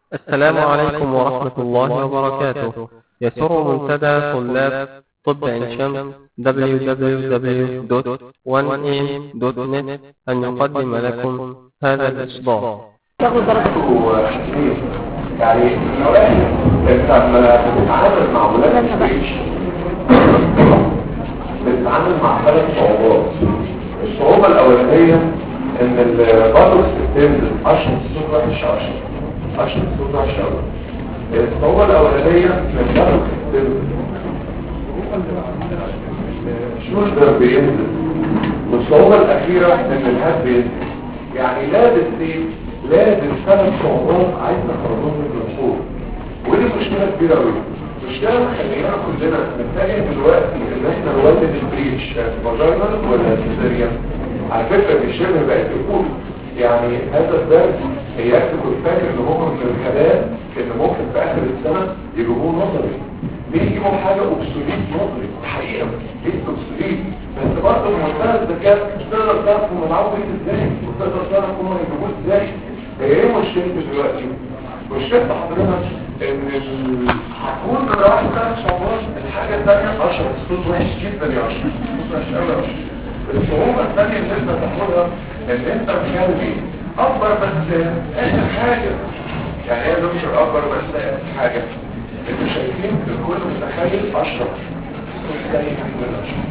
السلام عليكم ورحمة الله وبركاته يسر منتدى طلاب طب عين شمس www.1am.net أن يقدم لكم هذا الإصدار تاخد درجة يعني النوعين انت لما بتتعامل مع ولاد الجيش بتتعامل مع ثلاث صعوبات الصعوبة الأولانية ان البادوس بتنزل اشهر الصوت وحش اشهر اشهر الصوت وحش قوي الصعوبة الأولانية ان البادوس بتنزل الشولدر بينزل والصعوبة الأخيرة ان الهاد بينزل يعني لازم ايه لازم ثلاث صعوبات عايز نخرجهم من الوصول ودي مشكلة كبيرة قوي مشكلة مخلينا كلنا نتجه دلوقتي ان احنا نولد البريش فاجينال ولا سيزاريان على فكرة دي شبه بقت تقول يعني هذا الدرس هي كنت فاكر ان هو من الكلام ان ممكن في اخر السنة يجيبوه نظري ليه يجيبوا حاجة اوبسوليت نظري حقيقة ليه اوبسوليت بس برضه بمنتهى الذكاء تقدر تعرف هم العبوا ايه ازاي وتقدر تعرف هم هيجيبوه ازاي هي ايه مشكلته دلوقتي مشكلة حضرتك ان ال- هتكون من واحد ثلاث صعوبات الحاجة الثانية اشهر الصوت وحش جدا يا اشهر الصوت وحش قوي يا اشهر الصعوبة الثانية اللي انت تاخدها ان انت مخلي اكبر بس اخر حاجة يعني ايه دكتور اكبر بس اخر حاجة انتوا شايفين الكل متخيل اشهر الصوت سيء من اشهر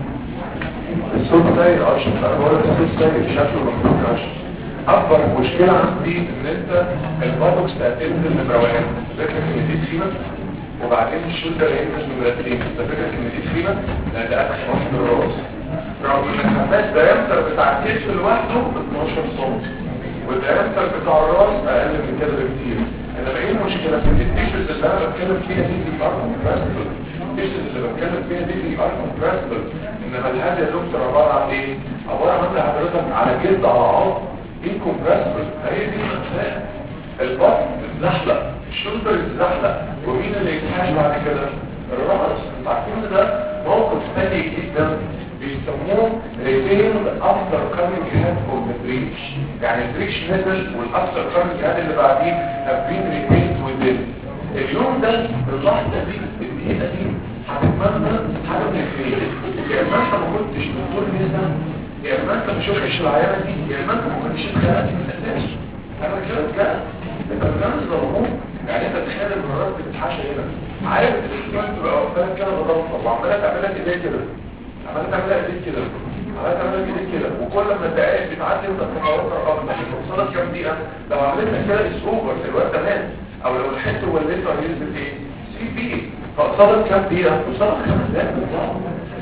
الصوت سيء اشهر انا بقول الصوت سيء شكله مخلوق اشهر اكبر مشكلة عندي ان انت الباتوكس هتنزل بروقان فكرة ان دي تخينة وبعدين الشولدر هينزل من مرتين فكرة ان دي تخينة لان ده اخر واحد من الراس رغم ان الحماس دايمتر بتاع الكتف لوحده 12 سم والدايمتر بتاع الراس اقل من كده بكتير انما ايه المشكلة في التيشرز اللي انا بتكلم فيها دي دي ار كومبرسبل التيشرز اللي بتكلم فيها دي دي ار كومبرسبل انما الهادي يا دكتور عبارة عن ايه؟ عبارة عن حضرتك على جلد على عظم incompressible هي دي المسألة البطن الزحلق الشولدر الزحلق ومين اللي يتحاش بعد كده الرأس انت عارفين إن ده موقف سيء جدا بيسموه retained after coming head of the breach يعني البريتش نزل والافتر coming head اللي بعديه have been retained within اليوم ده اللحظة دي الدقيقة دي هتتمنى حاجة من الخير يا اما انت ما كنتش دكتور نسا يا اما انت ما شفتش العيانة دي يا اما انت ما كنتش اتخلقت من الاساس انا كده بجد انت بجد ظلموك يعني انت تخيل المرات بتتحاشى هنا عارف الاحتمال تبقى واقفه كده بضغطه وعماله تعملها ايديك كده عماله تعملها ايديك كده عماله تعملها ايديك كده وكل ما الدقائق بتعدي انت بتتوتر اكتر توصلك كام دقيقه لو عملتها كده از اوفر الوقت ده مات او لو لحقت وليته هينزل ايه سي بي فوصلت كام دقيقه وصلت خمس دقائق بالظبط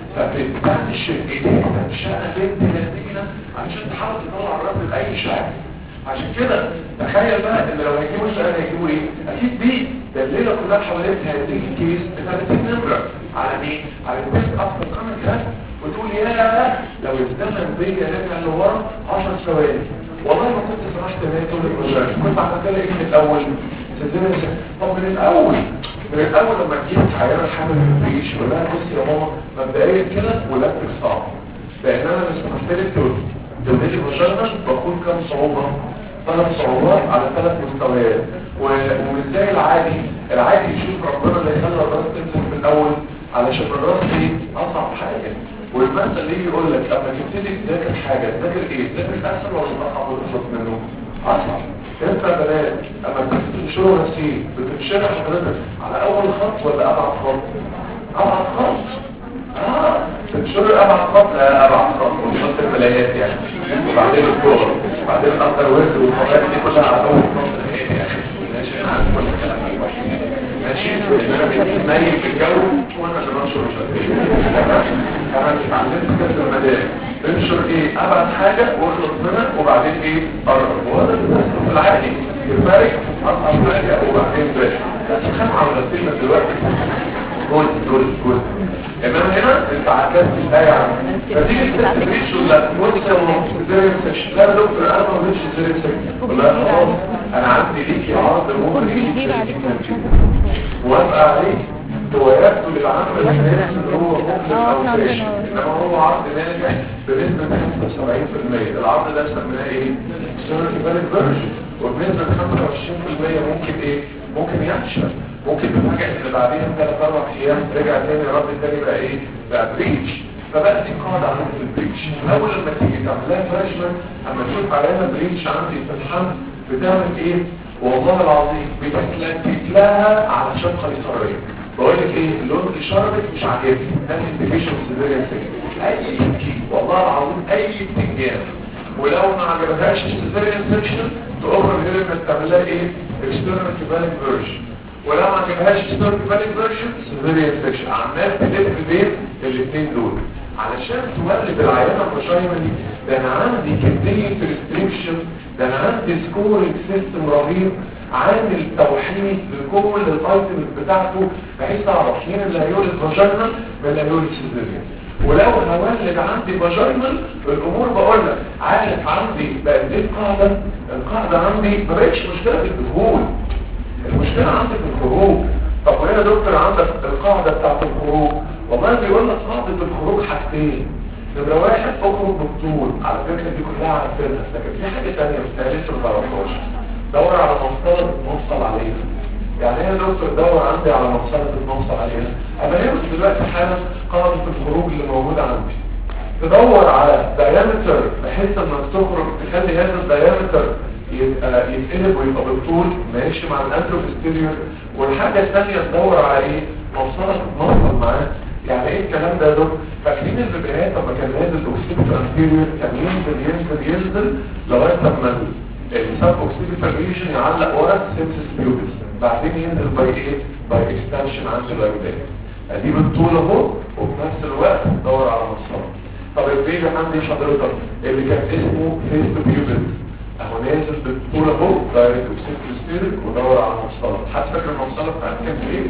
فبتاعت الشركتين هتشتغل بنت لذينة عشان تحاول تطلع الرب لأي شعب عشان كده تخيل بقى ان لو هيجيبوا السؤال هيجيبوا ايه اكيد دي ده الليله كلها حواليها هذه الكيس ب 30 نمره على مين على البيت اكتر كمان كده وتقول يا لو الزمن بيا رجع لورا 10 ثواني والله ما كنت سمحت ان هي تقول البروجرام كنت عملت لها ايه من الاول صدقني طب من الاول من الاول لما تجيب حيانا حامل في البيش ولا لها بص يا ماما مبدئيا كده ولادك صعب لان انا مش محتاج تقول تبدأي بشرطة بكون كم صعوبة ثلاث صعوبات على ثلاث مستويات ومش زي العادي العادي يشوف ربنا اللي يخلى الراس تنزل في الاول علشان الراس دي اصعب حاجة والمثل اللي يقول لك لما تبتدي تذاكر حاجة تذاكر ايه؟ تذاكر اسهل ولا اصعب ولا اصعب منه؟ اصعب انت يا بنات اما تيجي تنشروا نفسي بتنشرها حضرتك على اول خط ولا ابعد خط؟ ابعد خط اه تنشر ابعد خط لا ابعد خط وشط الملايات يعني وبعدين الكوره وبعدين الاخضر ورد والفضائل دي كلها على اول خط يا اخي ماشي انا عارف كل الكلام ده ماشي انا بنتي نايم في الجو وانا اللي بنشر انا اتعلمت كده في المدارس بنشر ايه ابعد حاجه واخلص منها وبعدين ايه قرب وهذا اللي بيحصل في العادي الفارق اصعب حاجه وبعدين باقي بس خاف على السينما دلوقتي جول جول جول انما هنا انت عكست الايه عن فتيجي تستفيدش ولا بص يا ماما ازاي يمسكش لا يا دكتور انا ما بديش ازاي يمسك ولا خلاص انا عندي ليكي عرض ممكن يجي وابقى عليه هواياته للعمل الناس اللي هو ممكن او فاشل انما هو عرض ناجح بنسبه 75% العرض ده سميناه ايه؟ سيرفيكال فيرجن وبنسبة 25% ممكن ايه ممكن يفشل ممكن تفاجئ ان بعدين ثلاث اربع ايام رجع تاني رد تاني بقى ايه بقى بريتش فبقى دي قاعدة عندي في البريتش اول لما تيجي تعملها فريشمان اما تشوف علامة بريتش عندي في الحمل بتعمل ايه والله العظيم بتتلكك لها على شقة قيصرية بقول لك ايه اللون اللي شربت مش عاجبني ده انديكيشن سيفيريان اي تنكيك والله العظيم اي بتنجان ولو ما عجبهاش سيزيريان سيكشن تقرر غير انك تعمل لها ايه اكسترنال كيفاليك فيرجن ولو ما عجبهاش اكسترنال كيفاليك فيرجن سيزيريان سيكشن عمال تلف بين الاثنين دول علشان تولد العيانه الفشايمه دي ده انا عندي كميه ريستريكشن ده انا عندي سكورنج سيستم رهيب عامل توحيد لكل الايتمز بتاعته بحيث اعرف مين اللي هيولد فاجينا من اللي هيولد سيزيريان ولو هولد عندي فاجينال الامور بقول لك عارف عندي بقى دي القاعده القاعده عندي ما بقتش مشكله في الدخول المشكله عندي في الخروج طب وهنا يا دكتور عندك القاعده بتاعت الخروج والله بيقول لك قاعده الخروج حاجتين نمره واحد اخرج بالطول على فكره دي كلها عارفينها لكن في حاجه ثانيه بس لسه ما تعرفهاش دور على مصطلح موصل عليها يعني ايه دكتور دور عندي على مصطلح الموصل عليها انا يمكن دلوقتي حالا قاعده الخروج اللي موجوده عندي تدور على دايمتر بحيث انك تخرج تخلي هذا الدايمتر يبقى يتقلب ويبقى بالطول ماشي مع الانتروبستيريور والحاجه الثانيه تدور على ايه مصطلح موصل معاه يعني ايه الكلام ده يا دكتور فاكرين البدايات لما كان نازل اوكسيد انتيريور كان ينزل ينزل ينزل لغايه لما السب اوكسيد ريجن يعلق ورا سيبسس بيوبس بعدين ينزل باي ايه باي اكستنشن عند اللايبدات ادي بالطول اهو وفي نفس الوقت دور على مصطلح طب البيبي عندي حضرتك اللي كان اسمه فيس بيوبس اهو نازل بالطول اهو دايركت اوكسيد ودور على مصطلح حد فاكر المصطلح بتاع كان ايه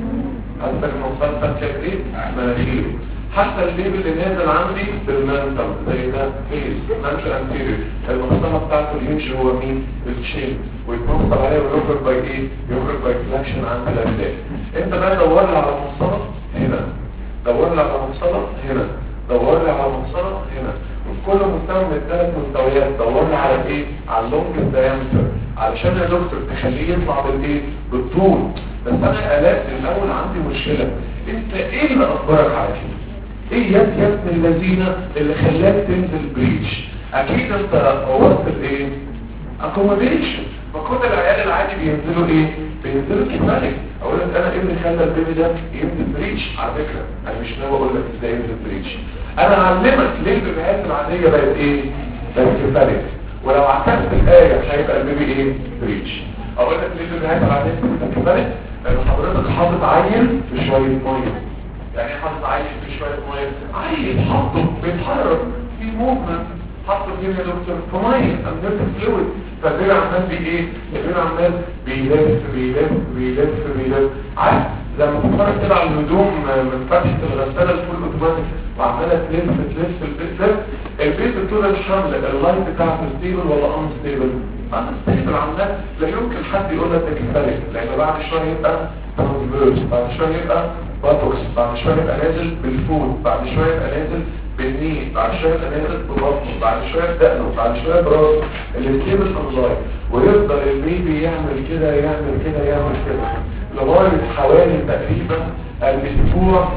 حد فاكر المصطلح بتاع كان ايه مناخير حتى الليبل اللي نازل عندي بالمنتل زي ده فيس منتل انتيريور المصطلح بتاعته اللي يمشي هو مين التشين ويتوصل عليه ويخرج باي ايه يخرج باي فلاكشن عند الاداء انت بقى دور لي على مصطلح هنا دور لي على مصطلح هنا دور لي على مصطلح هنا وفي كل مستوى من الثلاث مستويات دور لي على ايه على اللونج دايمتر علشان يا دكتور تخليه يطلع بالايه بالطول بس انا قلقت الاول عندي مشكله انت ايه اللي اخبرك على كده ايه يا يا ابن الذين اللي خلاك تنزل بريتش اكيد انت وصلت الايه اكوموديشن فكل العيال العادي بينزلوا ايه بينزلوا كفايه اقول لك انا ابني خلى البيبي ده ينزل بريتش على فكره انا مش ناوي اقول لك ازاي ينزل بريتش انا هعلمك ليه البيبيهات العاديه بقت ايه بقت كفايه ولو عكست الايه هيبقى البيبي ايه بريتش اقول لك ليه البيبيهات العاديه بقت كفايه لان حضرتك حاطط عيل في شويه ميه يعني حاطط عيل في شويه ميه عيل حاطه بيتحرك في موفمنت حط فيه يا دكتور في ميه امنيت فلويد فالبيبي عمال بي ايه البيبي عمال بيلف بيلف بيلف بيلف عارف لما تتفرج كده على الهدوم من فتحه الغساله الفول اوتوماتيك وعماله تلف تلف البيت ده البيت طول الحمل اللاين بتاعته ستيبل ولا ان ستيبل ان ستيبل عمال لا يمكن حد يقول لك ده كفايه لان بعد شويه يبقى ترانسفيرس بعد شويه يبقى باتوكس بعد شويه يبقى نازل بالفول بعد شويه يبقى نازل بالنيل بعد شويه يبقى نازل ببطنه بعد شويه بدقنه بعد شويه براسه الستيبل انلاين ويفضل البيبي يعمل كده يعمل كده يعمل كده لغايه حوالي تقريبا الاسبوع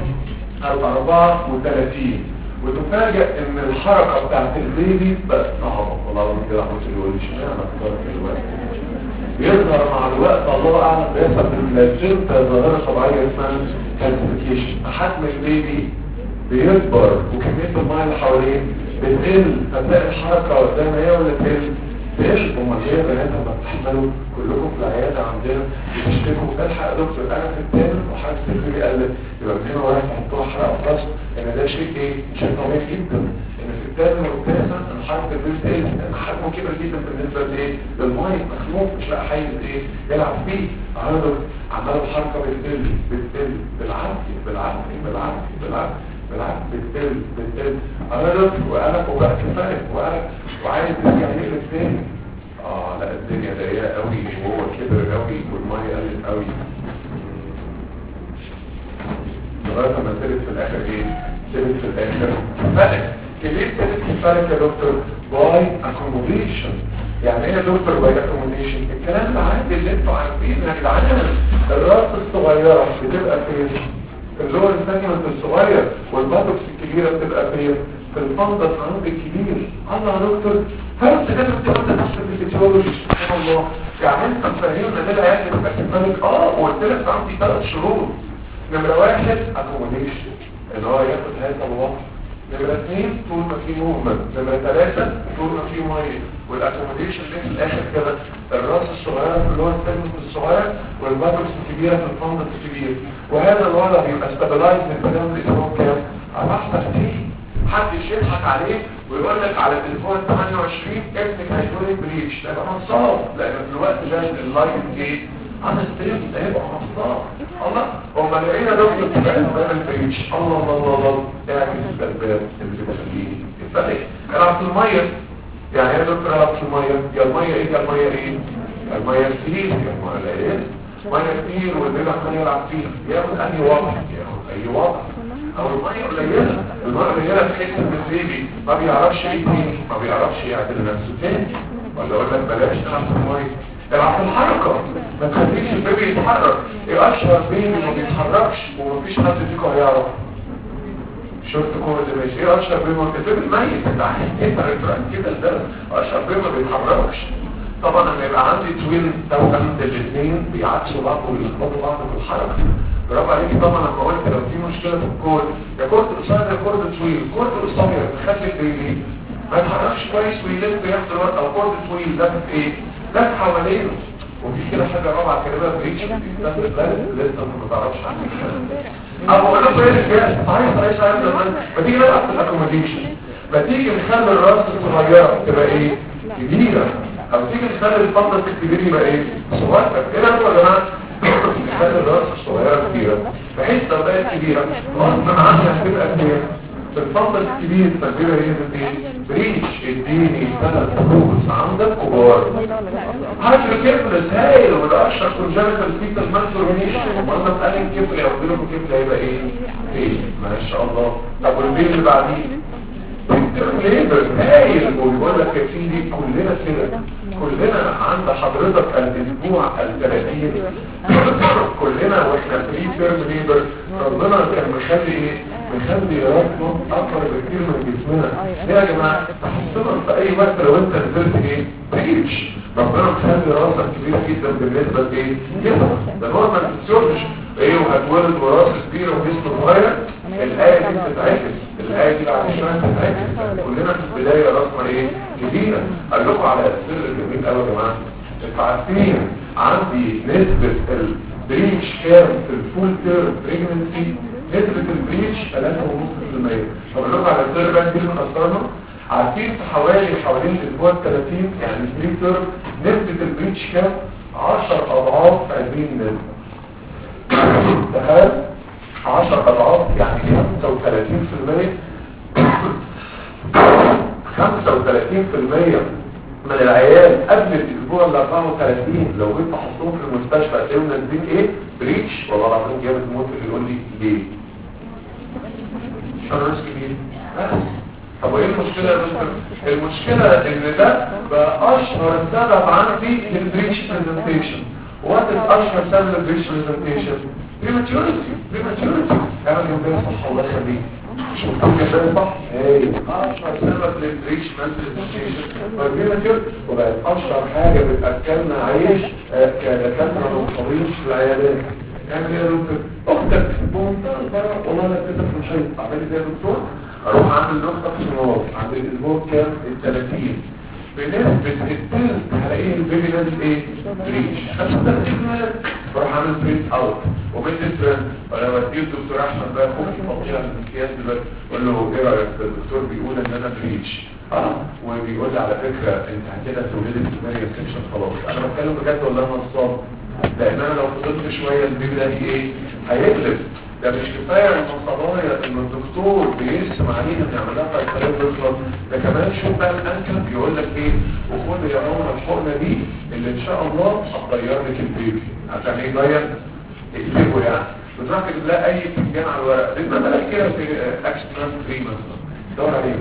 الاربعة وثلاثين وتفاجئ ان الحركة بتاعت البيبي بقت نهضة والله العظيم كده احمد اللي يقول لي اشمعنى اختارك الوقت يظهر مع الوقت الله اعلم بيحصل من الجلد ظاهرة طبيعية اسمها كالسيفيكيشن حجم البيبي بيكبر وكمية الماء اللي حواليه بتقل فتلاقي الحركة زي ما هي ولا تقل تقل امال ايه بنات لما بتحملوا كلكم في العيادة عندنا بتشتكوا الحق يا دكتور انا في الثامن وحاسس البيبي قال يبقى من هنا ورايح تحطوها حرقة في راسه ان ده شيء ايه شيء طبيعي جدا ان في الثامن والتاسع ان حركة البيبي تقل ان حجمه كبر جدا بالنسبة لايه للماء مخنوق مش لاقي حيز ايه يلعب فيه انا عمال الحركة بتقل بتقل بالعافية بالعافية بالعافية بالعافية بالعكس بتقل بتقل انا دكتور وانا وبقى كفايه وانا وعايز يرجع يقلب تاني اه لا الدنيا ضيقه قوي وهو كبر قوي والميه قلت قوي لغايه ما تلت في الاخر ايه تلت في الاخر فلك ليه تلت في الفلك يا دكتور باي اكوموديشن يعني ايه يا دكتور باي اكوموديشن الكلام العادي اللي انتوا عارفينه يا جدعان الراس الصغيره بتبقى فين في اللور السيجمنت الصغير والباتوكس الكبيره بتبقى فين في الفندس عند الكبير الله يا دكتور هل انت كده بتقول نفس الفيزيولوجي سبحان الله يعني انت فاهمنا ده العيال بتبقى كده اه وقلت لك عندي ثلاث شروط نمره واحد اكوموديشن ان هو ياخد هذا الوقت نمرة اثنين طول ما في موفمنت نمرة ثلاثة طول ما في مية والاكوموديشن اللي في الاخر كده الراس الصغيرة في اللي هو السيجمنت الصغير والباتوكس الكبيرة في الفندس الكبير وهذا الوضع بيبقى ستابلايز من الكلام اللي اسمه كام؟ على احسن تيه محدش يضحك عليه ويقول لك على الاسبوع ال 28 ابنك هيكون بريش ده يبقى نصاب لان في الوقت ده اللايف ايه؟ انا ستريس ده هيبقى نصاب الله هم لقينا دكتور تبقى امام البريش الله الله الله الله اعكس الاسباب اللي بتخليه يتفرق العب في الميه يعني ايه دكتور العب في الميه يا الميه ايه يا الميه ايه؟ الميه كتير يا الميه قليل ميه كتير والبيبي عمال يلعب فيها ياخد انهي وضع ياخد اي وضع او الميه قليله الميه قليله تحس ان البيبي ما بيعرفش ايه تاني ما بيعرفش يعدل نفسه تاني ولا اقول لك بلاش تلعب في الميه العب في الحركه ما تخليش البيبي يتحرك ايه اشهر بيبي ما بيتحركش ومفيش حد فيكم هيعرف شفت كوره ده ماشي ايه اشهر بيبي ما البيبي ميت انت عايز انت ريفرنس كده ده اشهر بيبي ما بيتحركش طبعا لما يبقى عندي توين توأم الاثنين بيعكسوا بعض ويلخبطوا بعض في الحركه برافو عليك طبعا لما قلت لو في مشكله في الكود يا كورد قصير يا كورد طويل كورد قصير تخلي البيبي ما يتحركش كويس ويلف ياخد الوقت او كورد طويل ده في ايه ده حوالينه وفي كده حاجه رابعه كلمه بريتش لسه ما تعرفش عنها او اقول لكم ايه الرجاله صحيح صحيح صحيح زمان ما تيجي نلعب في الاكوموديشن ما تيجي نخلي الراس الصغيره تبقى ايه كبيره او تيجي نخلي الفضل الكبير يبقى ايه صغير ايه ده يا جماعه نخلي الراس الصغيره كبيره بحيث لو بقت كبيره غصب عنها هتبقى كبيره في الفضل الكبير تبقى هي ايه بريش اديني ثلاث فلوس عندك كبار هاجر كيفلس هايل والاشهر كونجنتال فيتال مانسورميشن ومرضى بقالين كيفل يقول لكم كيفل هيبقى ايه ايه ما شاء الله طب والبيل اللي بعديه ليبر هايل وبيقول لك يا سيدي كلنا كده كلنا عند حضرتك الاسبوع الثلاثين كلنا واحنا في تيرم ليبر ربنا كان مخلي ايه مخلي راسنا اكبر بكتير من جسمنا ليه يا جماعه تحسنا في اي وقت لو انت نزلت ايه تعيش ربنا مخلي راسك كبير جدا بالنسبه لايه جسمك ده نورمال فيسيولوجي ايه وهتولد وراس كبير وجسم صغير الايه دي بتتعكس الايه دي بعد شويه بتتعكس كلنا في البدايه راسنا ايه كبيره قال لكم على السر الجميل قوي يا جماعه انتوا عارفين عندي نسبه البريتش كام في الفول تيرم بريجنسي نسبة البريتش 3.5% فبقول لكم على السر بقى دي مخسرنا عارفين في حوالي حوالين الاسبوع 30 يعني البري تيرم نسبة البريتش كام 10 اضعاف هذه النسبة تخيل 10 اضعاف يعني 35% 35% من العيال قبل الاسبوع ال 34 لو جيت تحطهم في المستشفى هتلاقيهم نازلين ايه بريتش والله العظيم جامد موت اللي يقول لي ليه شرس كبير طب وايه المشكله يا دكتور المشكله ان ده بقى اشهر سبب عندي للبريتش برزنتيشن وات اشهر سبب للبريتش برزنتيشن بريماتيوريتي بريماتيوريتي اعمل يوم ده صح الله يخليك شوفوا كده صح ايه اشهر سبب للبريتش برزنتيشن بريماتيور وبقت اشهر حاجه بتاكلنا عيش كدكاتره مصابين في العيادات يعني يا دكتور اختك بمنتهى البراءه والله انا اديتك في الشيء اعملي زي دكتور اروح اعمل نقطه في النار عند الاسبوع كام ال 30 بنسبة التلت هلاقيه البيبي نازل ايه؟ بريش بروح اعمل بريس اوت وبنت ترند وانا بديه الدكتور احمد بقى فوق فظيع الامتياز دلوقتي اقول له ايه رايك الدكتور بيقول ان انا بريش اه وبيقول لي على فكره انت كده تولدت سيزاريان سكشن خلاص انا بتكلم بجد ولا انا نصاب لان انا لو فضلت شويه البيبي ده ايه؟ هيقلب ده مش كفاية ان الصبايا ان الدكتور بيرسم عليها ان يعمل لها فايتالات بيخلص ده كمان شوف بقى الانكل بيقول لك ايه وخد يا ماما الحقنه دي اللي ان شاء الله هتغير لك البيبي عشان ايه يغير اقلبه يعني بتروح تجيب لها اي فنجان على الورق تبقى بلاش كده في اكشن 3 مثلا دور عليه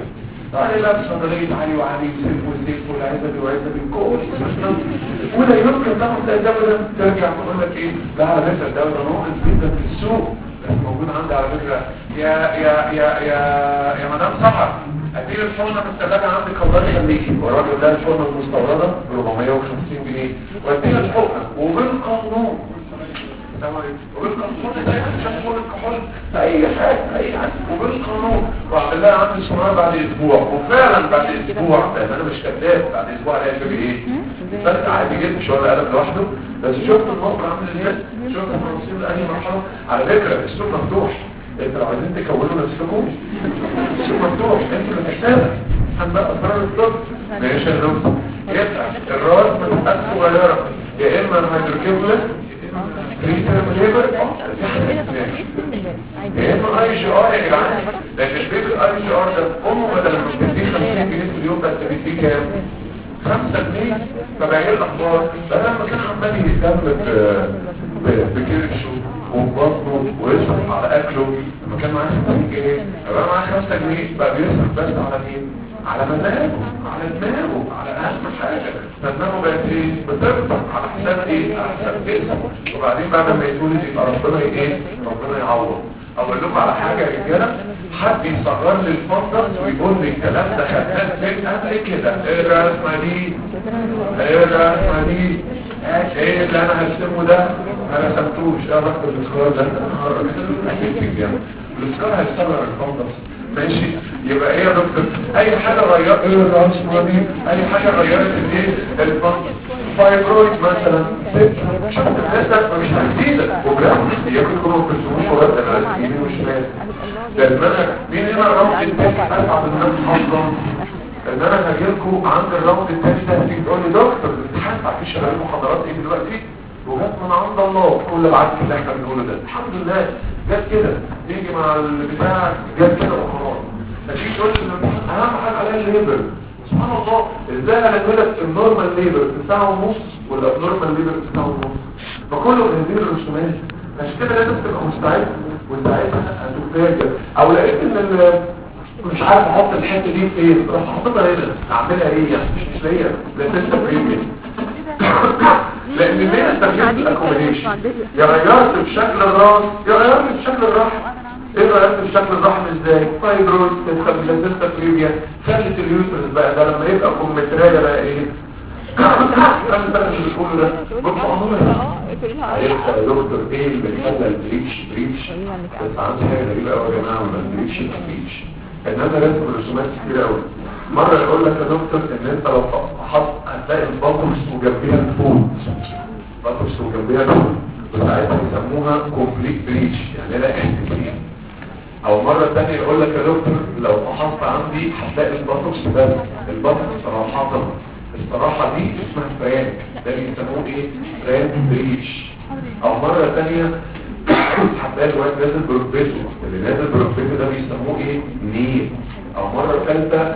تعالي لا صدرية علي وعلي وسيف وسيف والعزة وعزة كل ولا يمكن تاخد ده الدواء ده ترجع تقول لك ايه لا على فكرة الدواء ده ناقص جدا في السوق بس موجود عندي على فكرة يا يا يا يا يا مدام سحر ادير الفرنة في الثلاجة عندك الله يخليكي والراجل ده الفرنة المستوردة ب 450 جنيه واديها الفرنة وبالقانون وبالقانون ده عشان تقول الكحول اي حاجة اي حاجة وبالقانون واعمل لها عندي سمار بعد اسبوع وفعلا بعد اسبوع لان انا مش كذاب بعد اسبوع الاقي البيبي ايه بس عادي جدا مش هو قلم لوحده بس شفت الموقع عامل ازاي شفت التفاصيل اي مرحله على فكره السوق مفتوح انت لو عايزين تكونوا نفسكم السوق مفتوح انت اللي محتاجه عن بقى اسرار الطب ماشي يا دكتور يبقى الراس من صغيره يا اما الهيدروكيفلس يا اما اي جي ار يا جدعان لكن البيبي الاي جي ار ده امه بدل ما بتديه 50 جنيه في اليوم بس بتديه كام؟ 5 جنيه فبعين الاخبار بدل ما كان عمال يهتم بكرشه وبطنه ويصرف على اكله لما كان معاه 60 جنيه بقى معاه 5 جنيه بقى بيصرف بس على مين؟ على مزاجه على دماغه على اهم حاجه فدماغه بقت ايه؟ بترفع على حساب ايه؟ على حساب جسمه وبعدين بعد ما يتولد يبقى ربنا ايه؟ ربنا يعوض اقول لكم على حاجه يا رجاله حد يصغر لي الفضه ويقول لي الكلام ده خدناه فين قبل كده ايه الرسمه دي ايه الرسمه دي ايه اللي انا هرسمه ده ما رسمتوش ايه رحت الاسكار ده الاسكار هيصغر الفضه ماشي يبقى ايه يا دكتور اي حاجه غيرت ايه الرسمه دي اي حاجه غيرت الايه الفضه فايبرويد مثلا شفت الناس مش هتزيدك وبرام ياكل كلهم في السموم وغدا على اليمين والشمال ده المنع مين هنا الراوند التاني اسعد الناس حظا ان انا هجيلكم عند الراوند التاني ده هتيجي تقول لي دكتور الامتحان عارفين شغال محاضرات ايه دلوقتي وجت من عند الله كل العك اللي احنا بنقوله ده الحمد لله جت كده تيجي مع البتاع جت كده وخلاص هتيجي تقول لي الامتحان اهم حاجه عليا الليبر سبحان الله ازاي انا اتولد النورمال ليبر في ساعه ونص والابنورمال ليبر في ساعه ونص فكله بهذه الرسومات عشان كده لازم تبقى مستعد وساعتها هتفاجئ او لقيت ان مش عارف احط الحته دي فين راح احطها هنا اعملها ايه يعني مش ليا لان انت بريمي لان ليه استخدمت الاكوموديشن يا غيرت في شكل الراس يا غيرت في شكل الرحم ايه غيرت في شكل الرحم ازاي فايبرويد تستابيليزيشن بريميا خلت اليوترس بقى ده لما يبقى كومتريا بقى ايه كان بقى اللي بتقوله ده بالمعمولة عرفت يا دكتور ايه اللي خلى البريتش بريتش بس عندي حاجه غريبه قوي يا جماعه ولا البريتش بريتش ان انا راسم رسومات كتير قوي مره يقول لك يا دكتور ان انت لو حط هتلاقي البطرس وجنبيها الفود بطرس وجنبيها الفود وساعتها يسموها كومبليت بريتش يعني لا احتفال او مرة تانية يقول لك يا دكتور لو فحصت عندي هتلاقي البطرس بس البطرس صراحة الصراحة دي اسمها فرانك ده بيسموه ايه فرانك بريتش او مرة تانية هتلاقي الواد نازل بروفيسو اللي نازل بروفيسو ده بيسموه ايه نيل او مرة ثالثة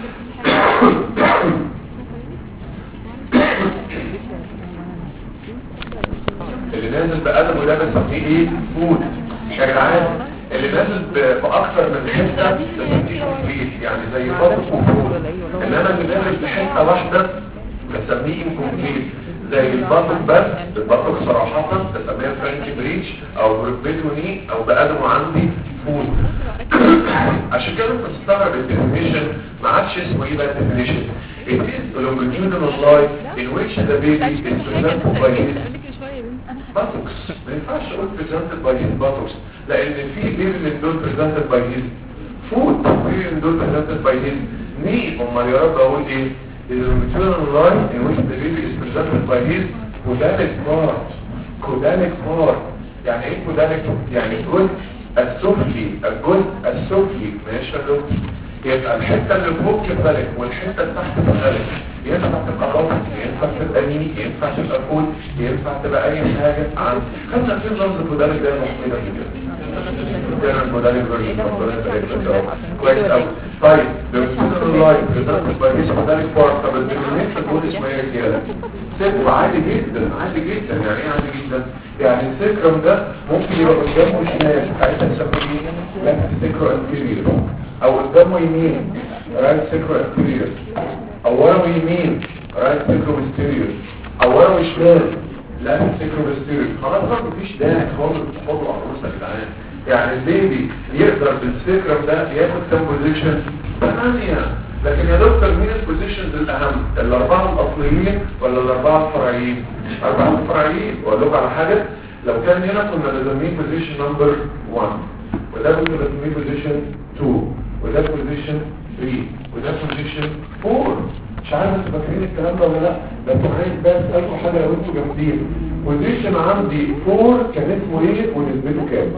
اللي نازل بقدمه ده بنسميه ايه فود يا جدعان اللي نازل باكثر من حته بنسميه كومبليت يعني زي بطن وفود انما اللي نازل بحته واحده بنسميه انكومبليت زي البطن بس البطن صراحة بسميها فرانكي بريتش او بروبيتوني او بقدمه عندي فود عشان كده انت تستغرب الديفينيشن ما عادش اسمه ايه بقى الديفينيشن It is a longitudinal life in which the baby is presented by his buttocks ما ينفعش اقول presented by his buttocks لان في بيبي من دول presented by his food بيبي من دول presented by his knee امال يا رب اقول ايه is a longitudinal line in which the baby is presented by his codalic part codalic part يعني ايه codalic يعني الجزء السفلي الجزء السفلي ماشي يا دكتور يبقى الحته اللي فوق كذلك والحته اللي تحت كذلك ينفع تبقى رابط ينفع تبقى ني ينفع تبقى فول ينفع تبقى اي حاجه عن خدنا في لفظ كودالك ده محمده كده كان كودالك فيرجن كويس قوي طيب لو كده اللايف بريزنت باي ديس كودالك بارت طب الديفينيشن دول اسمها ايه كده سيكو عادي جدا عادي جدا يعني ايه عادي جدا يعني السكرم ده ممكن يبقى قدامه شمال ساعتها نسميه ايه لا سكرو انتيريور او قدامه يمين رايت سيكرو انتيريور اولا يمين رايت سيكرو ميستيريور اولا شمال لا سيكرو ميستيريور خلاص بقى مفيش داعي خالص تحطوا على الرؤوس يا جدعان يعني البيبي يقدر بالسيكرم ده ياخد كام بوزيشن ثمانية لكن يا دكتور مين البوزيشنز الاهم الاربعه الاصليين ولا الاربعه الفرعيين الاربعه الفرعيين واقول لكم على حاجه لو كان هنا كنا بنسميه بوزيشن نمبر 1 وده كنا بنسميه بوزيشن 2 وده بوزيشن 3 وده بوزيشن 4 مش عارف انتوا فاكرين الكلام ده ولا لا بس عايز بس اسالكم حاجه لو انتوا جامدين بوزيشن عندي 4 كان اسمه ايه ونسبته كام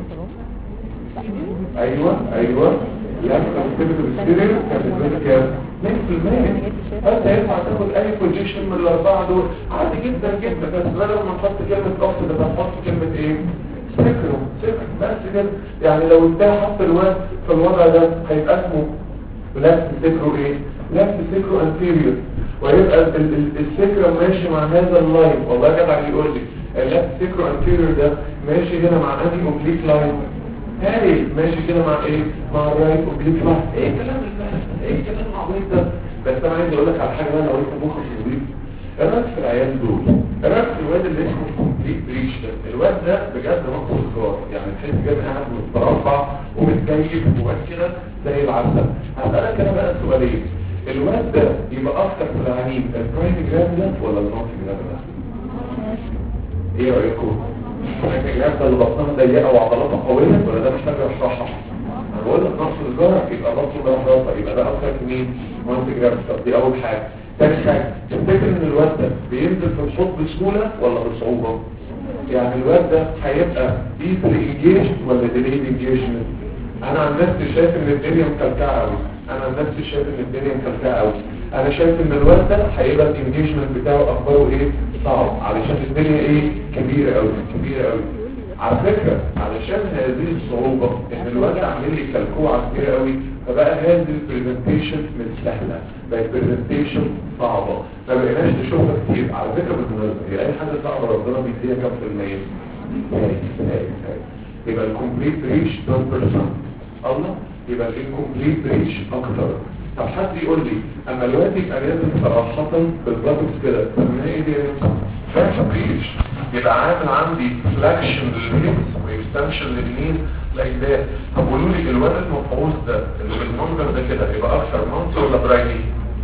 ايوه ايوه لما كنت بالسيريال كان نسبته كام 2% فانت ينفع تاخد اي بوزيشن من الاربعه دول عادي جدا جدا بس بدل ما نحط كلمه اوف ده نحط كلمه ايه سكرو سكرو بس كده يعني لو انت حط الواد في الوضع ده هيبقى اسمه لفت سكرو ايه لفت سكرو انتيريور ويبقى ال- ال- السكرو ماشي مع هذا اللاين والله جدع يقول لي اللفت سكرو انتيريور ده ماشي هنا مع انهي اوبليك لاين هاي ماشي كده مع ايه مع الرايت اوبليك لاين ايه الكلام ده ايه الكلام العبيط ده بس انا عايز اقول لك على حاجه بقى لو انت مخك نظيف ايه رايك في العيال دول ايه رايك في الواد اللي اسمه كومبليت بريش ده الواد ده بجد نقص الخيار يعني تحس كده قاعد مترفع ومتكيف وواد كده زي العسل هسألك انا بقى سؤالين الواد ده يبقى اكتر في العنين البرايم جرام ده ولا النوت جرام ده ايه رايكم البرايم جرام ده اللي بطنها ضيقه وعضلاته قويه ولا ده محتاج اشرحها انا بقول لك نقص الجرع يبقى بطنه ده رفرفه يبقى ده اكتر في مين 1 جرام طب دي اول حاجه تاني حاجه تفتكر ان الواد ده بينزل في الحوض بسهوله ولا بصعوبه يعني الواد ده هيبقى ايزلي انجيج ولا ديليد انجيجمنت انا عن نفسي شايف ان الدنيا مكلكعه قوي انا عن نفسي شايف ان الدنيا مكلكعه قوي انا شايف ان الواد ده هيبقى الانجيجمنت بتاعه اخباره ايه صعب علشان الدنيا ايه كبيره قوي كبيره قوي على فكرة علشان هذه الصعوبة ان الواد عامل لي كالكوعة كبيرة قوي فبقى هذه البرزنتيشن مش سهلة بقت برزنتيشن صعبة ما بقيناش نشوفها كتير على فكرة بالمناسبة هي اي حاجة صعبة ربنا بيديها كام في المية؟ هاي هاي هاي يبقى الكومبليت ريتش 12% الله يبقى الانكومبليت ريتش اكتر طب حد يقول لي اما الواد يبقى لازم صراحة بالظبط كده طب ما هي دي فاهم ريتش يبقى عامل عندي فلاكشن للهيبس واكستنشن للمين لايدات طب قولوا لي الواد المفعوص ده اللي بالمنظر ده كده يبقى اكثر منصر ولا برايمي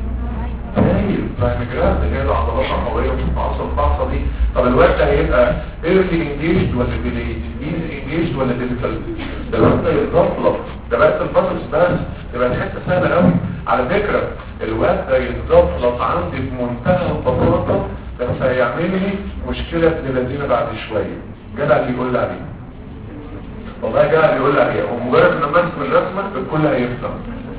هايل برايمي جراند اللي هي العضلات القويه والمفعوصه الفحصه دي طب الواد ده هيبقى ايرلي انجيجد ولا ديليد ايزي انجيجد ولا ديفيكالت ده الواد ده يتغفلط ده بقت الفاتس بس تبقى الحته سهله قوي على فكره الواد ده يتغفلط عندي بمنتهى البساطه بس هيعمل لي مشكلة ابن الذين بعد شوية جدع اللي يقول لي عليه والله جدع اللي يقول لي عليه ومجرد ان امسك الرسمة الكل هيفهم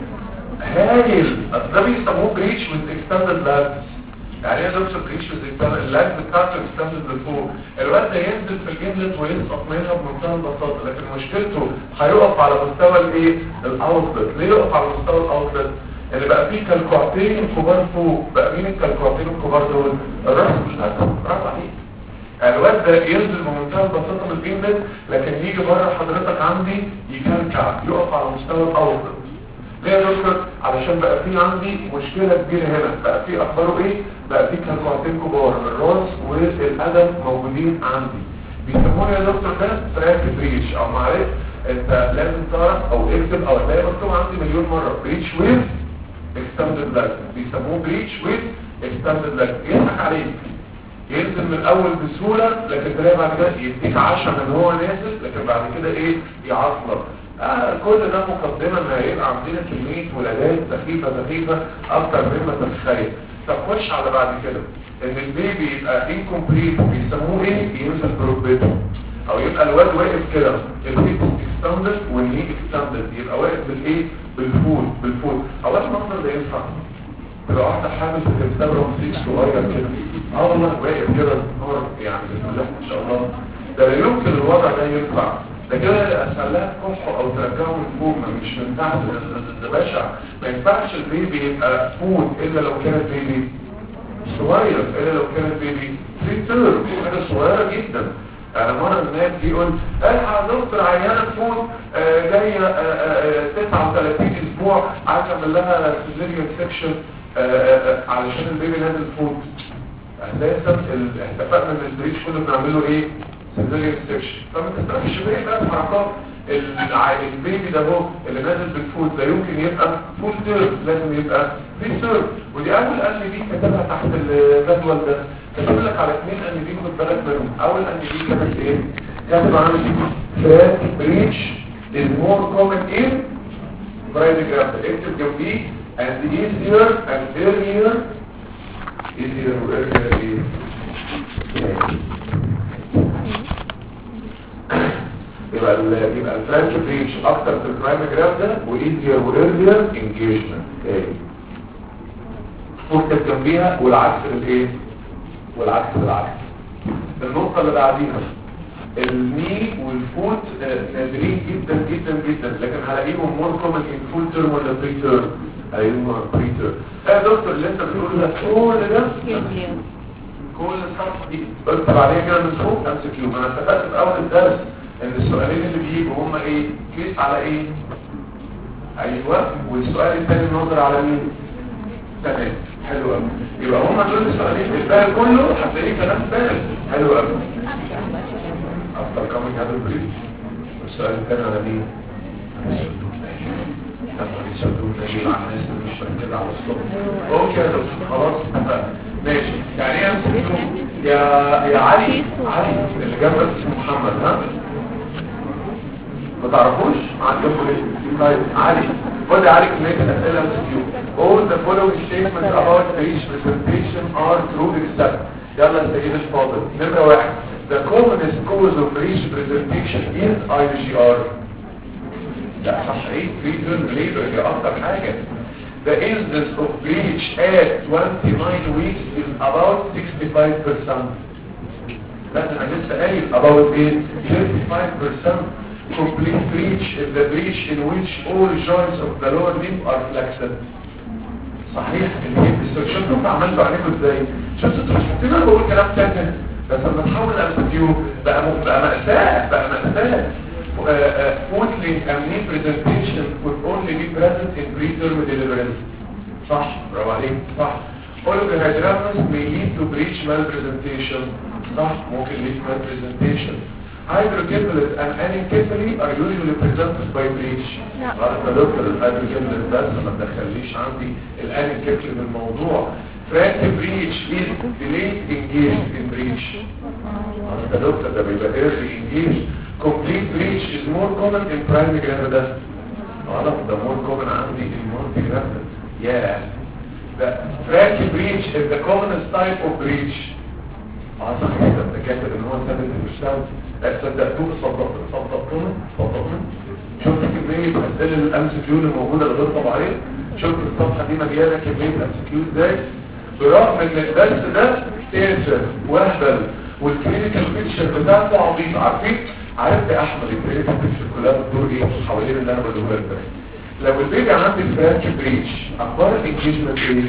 هايل اصل ده بيسموه بريتش with extended legs يعني ايه دكتور بريتش with extended الليج بتاعته extended لفوق الوقت ده ينزل في الجملة ويسقط منها بمنتهى البساطة لكن مشكلته هيقف على مستوى الايه الاوتلت ليه يقف على مستوى الاوتلت اللي بقى فيه كالكوعتين كبار فوق بقى مين الكالكوعتين الكبار دول الراس مش هتفهم برافو عليك الواد ده ينزل بمنتهى البساطه من الانجلت لكن يجي بره حضرتك عندي يكلكع يقف على مستوى الاوسط ليه يا دكتور علشان بقى في عندي مشكله كبيره هنا بقى في اخباره ايه بقى في كالكوعتين كبار الراس والقدم موجودين عندي بيسموه يا دكتور ده تراك بريتش او معلش انت لازم تعرف او اكتب او هتلاقي مكتوب عندي مليون مره بريتش ويز extended leg بيسموه بريتش with extended leg يضحك عليك ينزل من الاول بسهولة لكن تلاقي بعد كده يديك عشرة من هو نازل لكن بعد كده ايه يعصلك آه كل ده مقدمة ان هيبقى عندنا كمية ولادات سخيفة سخيفة اكتر مما تتخيل طب خش على بعد كده ان البيبي يبقى incomplete بيسموه ايه ينزل بركبته او يبقى الواد واقف كده الفيت اكستندد والني اكستندد يبقى واقف بالايه بالفول بالفول اولا المنظر ده ينفع تبقى واحده حامل في كتاب رمسيس صغير كده اه والله واقف كده نور يعني بسم الله ما شاء الله ده لا يمكن الوضع ده ينفع ده كده اسهل لها تكحه او ترجعه من فوق ما مش من تحت ده- ده بشع ما ينفعش البيبي يبقى فود الا لو كان البيبي صغير الا لو كان البيبي في تيرم حاجه صغيره جدا انا مره الناس دي يقول الحق يا دكتور عيانه تفوت آه، جايه آه، آه، آه، 39 اسبوع عايز اعمل لها سيزيريان سكشن علشان البيبي نازل فوت اساسا ال- اتفقنا ان البريش كله بنعمله ايه سيزيريان سكشن فما تستناش بقى بقى حركات الع- البيبي ده هو اللي نازل بالفوت لا يمكن يبقى فول تيرم لازم يبقى في تيرم ودي اول ان بي كتبها تحت الجدول ده كتب لك على اثنين ان بي خد بالك منهم اول ان بي كتب ايه كتب عامل فات بريتش is more common in paragraph اكتب جنبيه and easier and earlier easier و earlier ايه يبقى ال يبقى الفرانش بريتش اكتر في البرايمجراف ده وايزير وايرلير انجيجمنت ايه فكت جنبيها والعكس بالايه والعكس بالعكس النقطه اللي بعديها الني والفوت آه، نادرين جدا جدا جدا لكن هلاقيهم مور كومن ان فول تيرم ولا بري تيرم هلاقيهم بري تيرم يا دكتور اللي انت بتقوله ده كل ده كل الصفحه دي اكتب عليها كده من فوق امسك كيو انا اتفقت في اول الدرس ان السؤالين اللي بيجوا هما ايه كيس على ايه ايوه والسؤال الثاني نظر على مين تمام حلو قوي يبقى هما دول السؤالين الباقي كله هتلاقيه كلام ثالث حلو قوي after coming out of breach السؤال الثاني على مين لما يسألون نجيب على الناس اللي مش مركزة على الصبح اوكي يا دكتور خلاص اتفقنا ماشي يعني ايه أمسك يا يا علي علي اللي جنبك اسمه محمد ها ما تعرفوش عندكم ايه طيب علي قول لي علي كمية الأسئلة MCQ all the following statements about each presentation are true except يلا يا سيد الفاضل نمرة واحد the commonest cause of breach presentation is IGR لا صح ايه preterm labor دي اكتر حاجة the incidence of breach at 29 weeks is about 65% لازم انا لسه قايل about ايه 35% complete breach is the breach in which all joints of the lower limb are flexed صحيح اللي شفتوا عملتوا عليكم ازاي شفتوا انتوا مش حاسين انا بقول كلام تافه بس لما تحاول امسكيو بقى م- بقى مأساة بقى مأساة Footling and knee presentation could only be present in preterm delivery صح برافو عليك صح Oligohydramnios may lead to breech malpresentation صح ممكن lead malpresentation Hydrocephalus and anencephaly are usually presented by breech لا. غلط يا دكتور الهيدروكيفالس بس ما تدخليش عندي الانencephaly في الموضوع Frank breech is delayed engaged in breech غلط يا دكتور ده بيبقى early engaged Complete breech is more common in primary gravidas غلط ده more common عندي in multi-gravidas yeah The Frank breech is the commonest type of breech اه صحيح ده انت كاتب ان هو ثابت المشتغل صدقتوه صدقتوه صدقتوه صدقتوه شفت كمية اسئلة الامس كيو اللي موجودة الغير طبيعية شفت الصفحة دي مليانة كمية امس كيو ازاي برغم ان الدرس ده تنسر واهبل والكلينيكال بيكتشر بتاعته عبيط عارفين عرفت يا احمد الكلينيكال بيكتشر كلها بتدور ايه حوالين اللي انا بقوله لك ده لو البيبي عندي فرانك بريتش اخبار الانجيجمنت ايه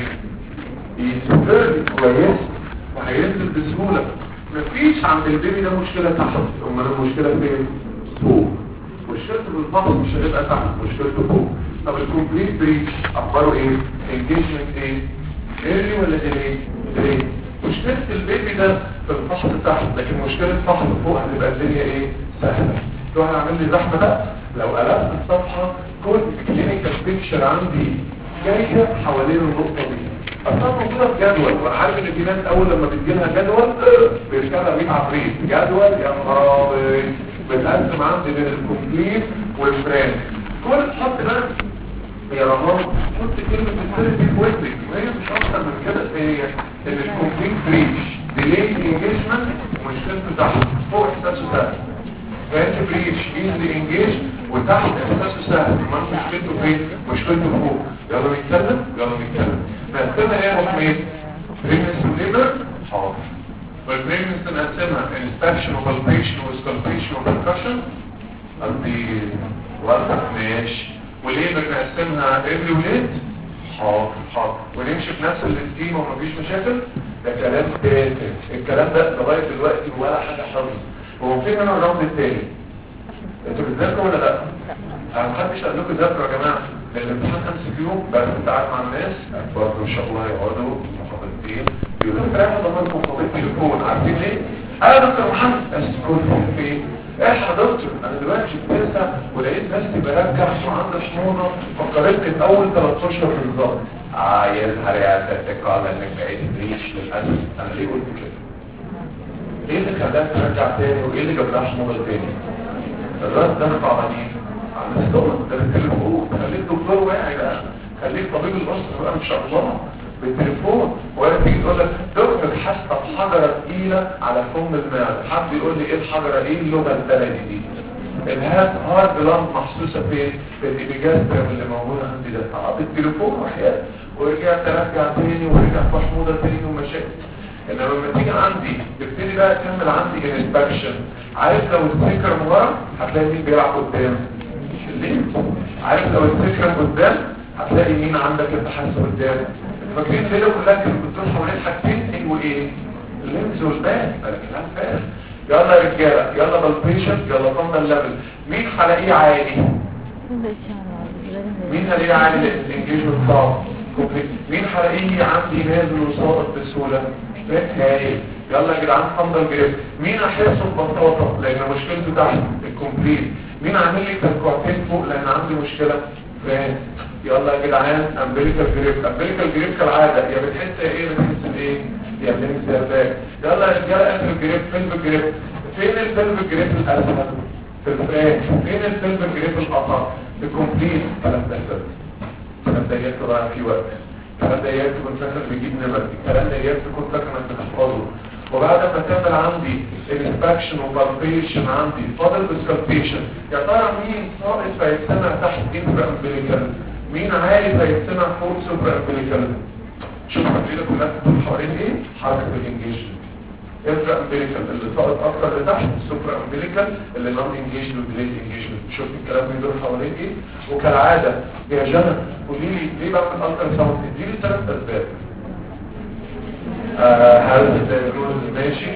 يسيرلي كويس وهينزل بسهولة مفيش عند البيبي ده مشكلة تحت امال المشكلة فين فوق مشكلته بالفحص مش هتبقى تحت مشكلته فوق طب الكومبليت بريتش اخباره ايه انجيجمنت ايه ايرلي ولا ديلي ديلي مشكلة البيبي ده في الفحص تحت لكن مشكلة الفحص فوق هتبقى الدنيا ايه سهلة لو هنعمل لي زحمة ده لو قلبت الصفحة كل كلينيكال بيكتشر عندي جاية حوالين النقطة دي اصلا موجودة في جدول وانا عارف ان في ناس اول لما بتجيلها جدول بيركبها 100 عفريت جدول يا نهار أبيض. بتقسم عندي بين الكومبليت والفرانك كل تحط بقى يا رمضان حط كلمة الثالث دي في وسطك ما هي مش اكتر من كده هي ان الكومبليت بريتش ديلي انجيجمنت مشكلته تحت فوق احساسه سهل فانت بريتش ايزلي انجيج وتحت احساسه سهل ما مشكلته فين مشكلته فوق يلا نتكلم يلا نتكلم نقسمها ايه يا ابو حميد بريجنس ليبر حاضر والبريجنس نقسمها انسبكشن وبالبيشن وسكالبيشن وبركشن قصدي وقت ماشي وليبر نقسمها ابري وليد حاضر حاضر ونمشي في نفس الاسكيما ومفيش مشاكل ده كلام تافه الكلام ده لغايه دلوقتي ولا حاجه حصل هو في منه الراوند الثاني انتوا بتذاكروا ولا لا؟ انا محدش قال لكم ذاكروا يا جماعه لان الامتحان خمس يوم بس انت قاعد مع الناس برضه ان شاء الله يقعدوا محاضرتين يقولوا لك رايح ضمنكم قضيه تليفون عارفين ليه؟ انا يا دكتور محمد اسكت في ايه؟ ايه دكتور انا دلوقتي بتنسى ولقيت نفسي برجع وعندي حموضه فكرت في اول ثلاث اشهر بالظبط اه يظهر يا ستك على انك بقيت ريش للاسف انا ليه قلت كده؟ ايه اللي خلاك ترجع تاني وايه اللي جاب لها حموضه تاني؟ الرد ضغط على مين؟ على الصوت ده التليفون خليك دكتور واعي بقى خليك طبيب الاسره بقى ان شاء الله بالتليفون ولا تيجي تقول لك دكتور حاسه بحجره تقيله على فم المعده حد يقول لي ايه الحجره ايه اللغه البلدي دي الهات هارد لامب محسوسه فين في الابيجاسترم اللي موجوده عندي ده اه بالتليفون وحياه ورجعت ارجع تاني ورجعت محموده تاني ومشاكل انما لما تيجي عندي تبتدي بقى تكمل عندي انسبكشن عارف لو السكر من ورا هتلاقي مين بيلعب قدام الليل عارف لو السكر قدام هتلاقي مين عندك انت حاسس قدام فاكرين الليله كلها كانت بتدور حوالين حاجتين ايه وايه اللينز والباك الكلام فارغ يلا يا رجاله يلا بالبيشنت يلا طمنا الليفل مين هلاقيه عالي مين هلاقيه عالي الانجيجمنت صعب مين هلاقيه عندي نازل وساقط بسهوله هايل يلا يا جدعان حمض الجريب مين احسه ببساطه لان مشكلته تحت الكومبليت مين عامل لي تركوعتين فوق لان عندي مشكله فاهم يلا يا جدعان امبليكال جريب امبليكال جريب كالعاده يا بتحس ايه بتحس بايه يا بنمس يا باك يلا يا رجاله اخر جريب فين الجريب فين الفيلم الجريب الاسهل في الفراخ فين الفيلم الجريب الاصغر في الكومبليت كلام ده الكلام ده يكتب بقى في وقت الكلام ده ايام تكون فاكر بيجيب نمر الكلام ده ايام تكون فاكر انك بتحفظه وبعد ما تعمل عندي انسبكشن وبالبيشن عندي فاضل بسكالبيشن يا ترى مين ساقط فيتسمع تحت انفرا امبليكال مين عالي فيتسمع فوق سوبر امبليكال شوف الفيديو كلها بتدور حوالين ايه حركه الانجيجمنت انفرا امبليكال اللي ساقط اكتر لتحت سوبر امبليكال اللي نون انجيج وديليت انجيجمنت شوف الكلام بيدور حوالين ايه وكالعاده يا جنى قولي لي ليه بعمل الترا ساوند اديني ثلاث اسباب هل الدايجنوز ماشي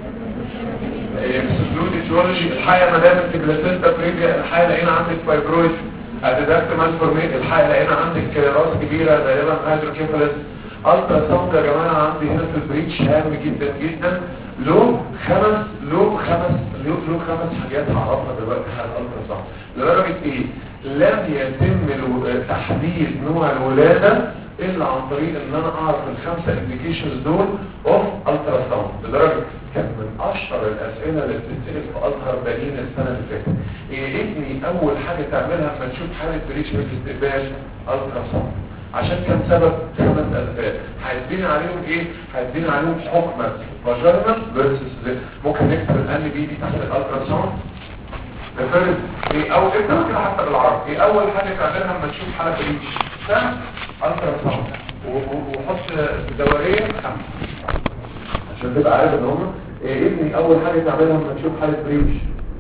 اكسكلود ايتيولوجي الحقيقه ما دام البلاسينتا بريفيا الحقيقه لقينا عندك فايبرويد اديداكت مالفورميت الحقيقه لقينا عندك راس كبيره غالبا هيدروكيفالس الترا ساوند يا جماعه عندي هنا في البريتش هام جدا جدا له خمس له خمس له له خمس حاجات هعرفها دلوقتي حال الترا ساوند لدرجه ايه لم يتم تحديد نوع الولاده الا عن طريق ان انا اعرف الخمسه ابلكيشنز دول اوف الترا ساوند لدرجه كان من اشهر الاسئله اللي بتتسال في ازهر بنين السنه اللي فاتت ايه ابني اول حاجه تعملها لما تشوف حاله بريش في الاستقبال الترا ساوند عشان كان سبب خمس اسباب هيدينا عليهم ايه هيدينا عليهم حكما فاجرنا فيرسس ممكن نكتب الان بي دي تحت الالترا ساوند نفرض ايه او اكتب كده حتى بالعربي ايه اول حاجه تعملها لما تشوف حاله بريش سهم الترا ساوند وحط دوريه خمسه عشان تبقى عارف ان هم إيه ابني اول حاجه تعملها لما تشوف حاله بريش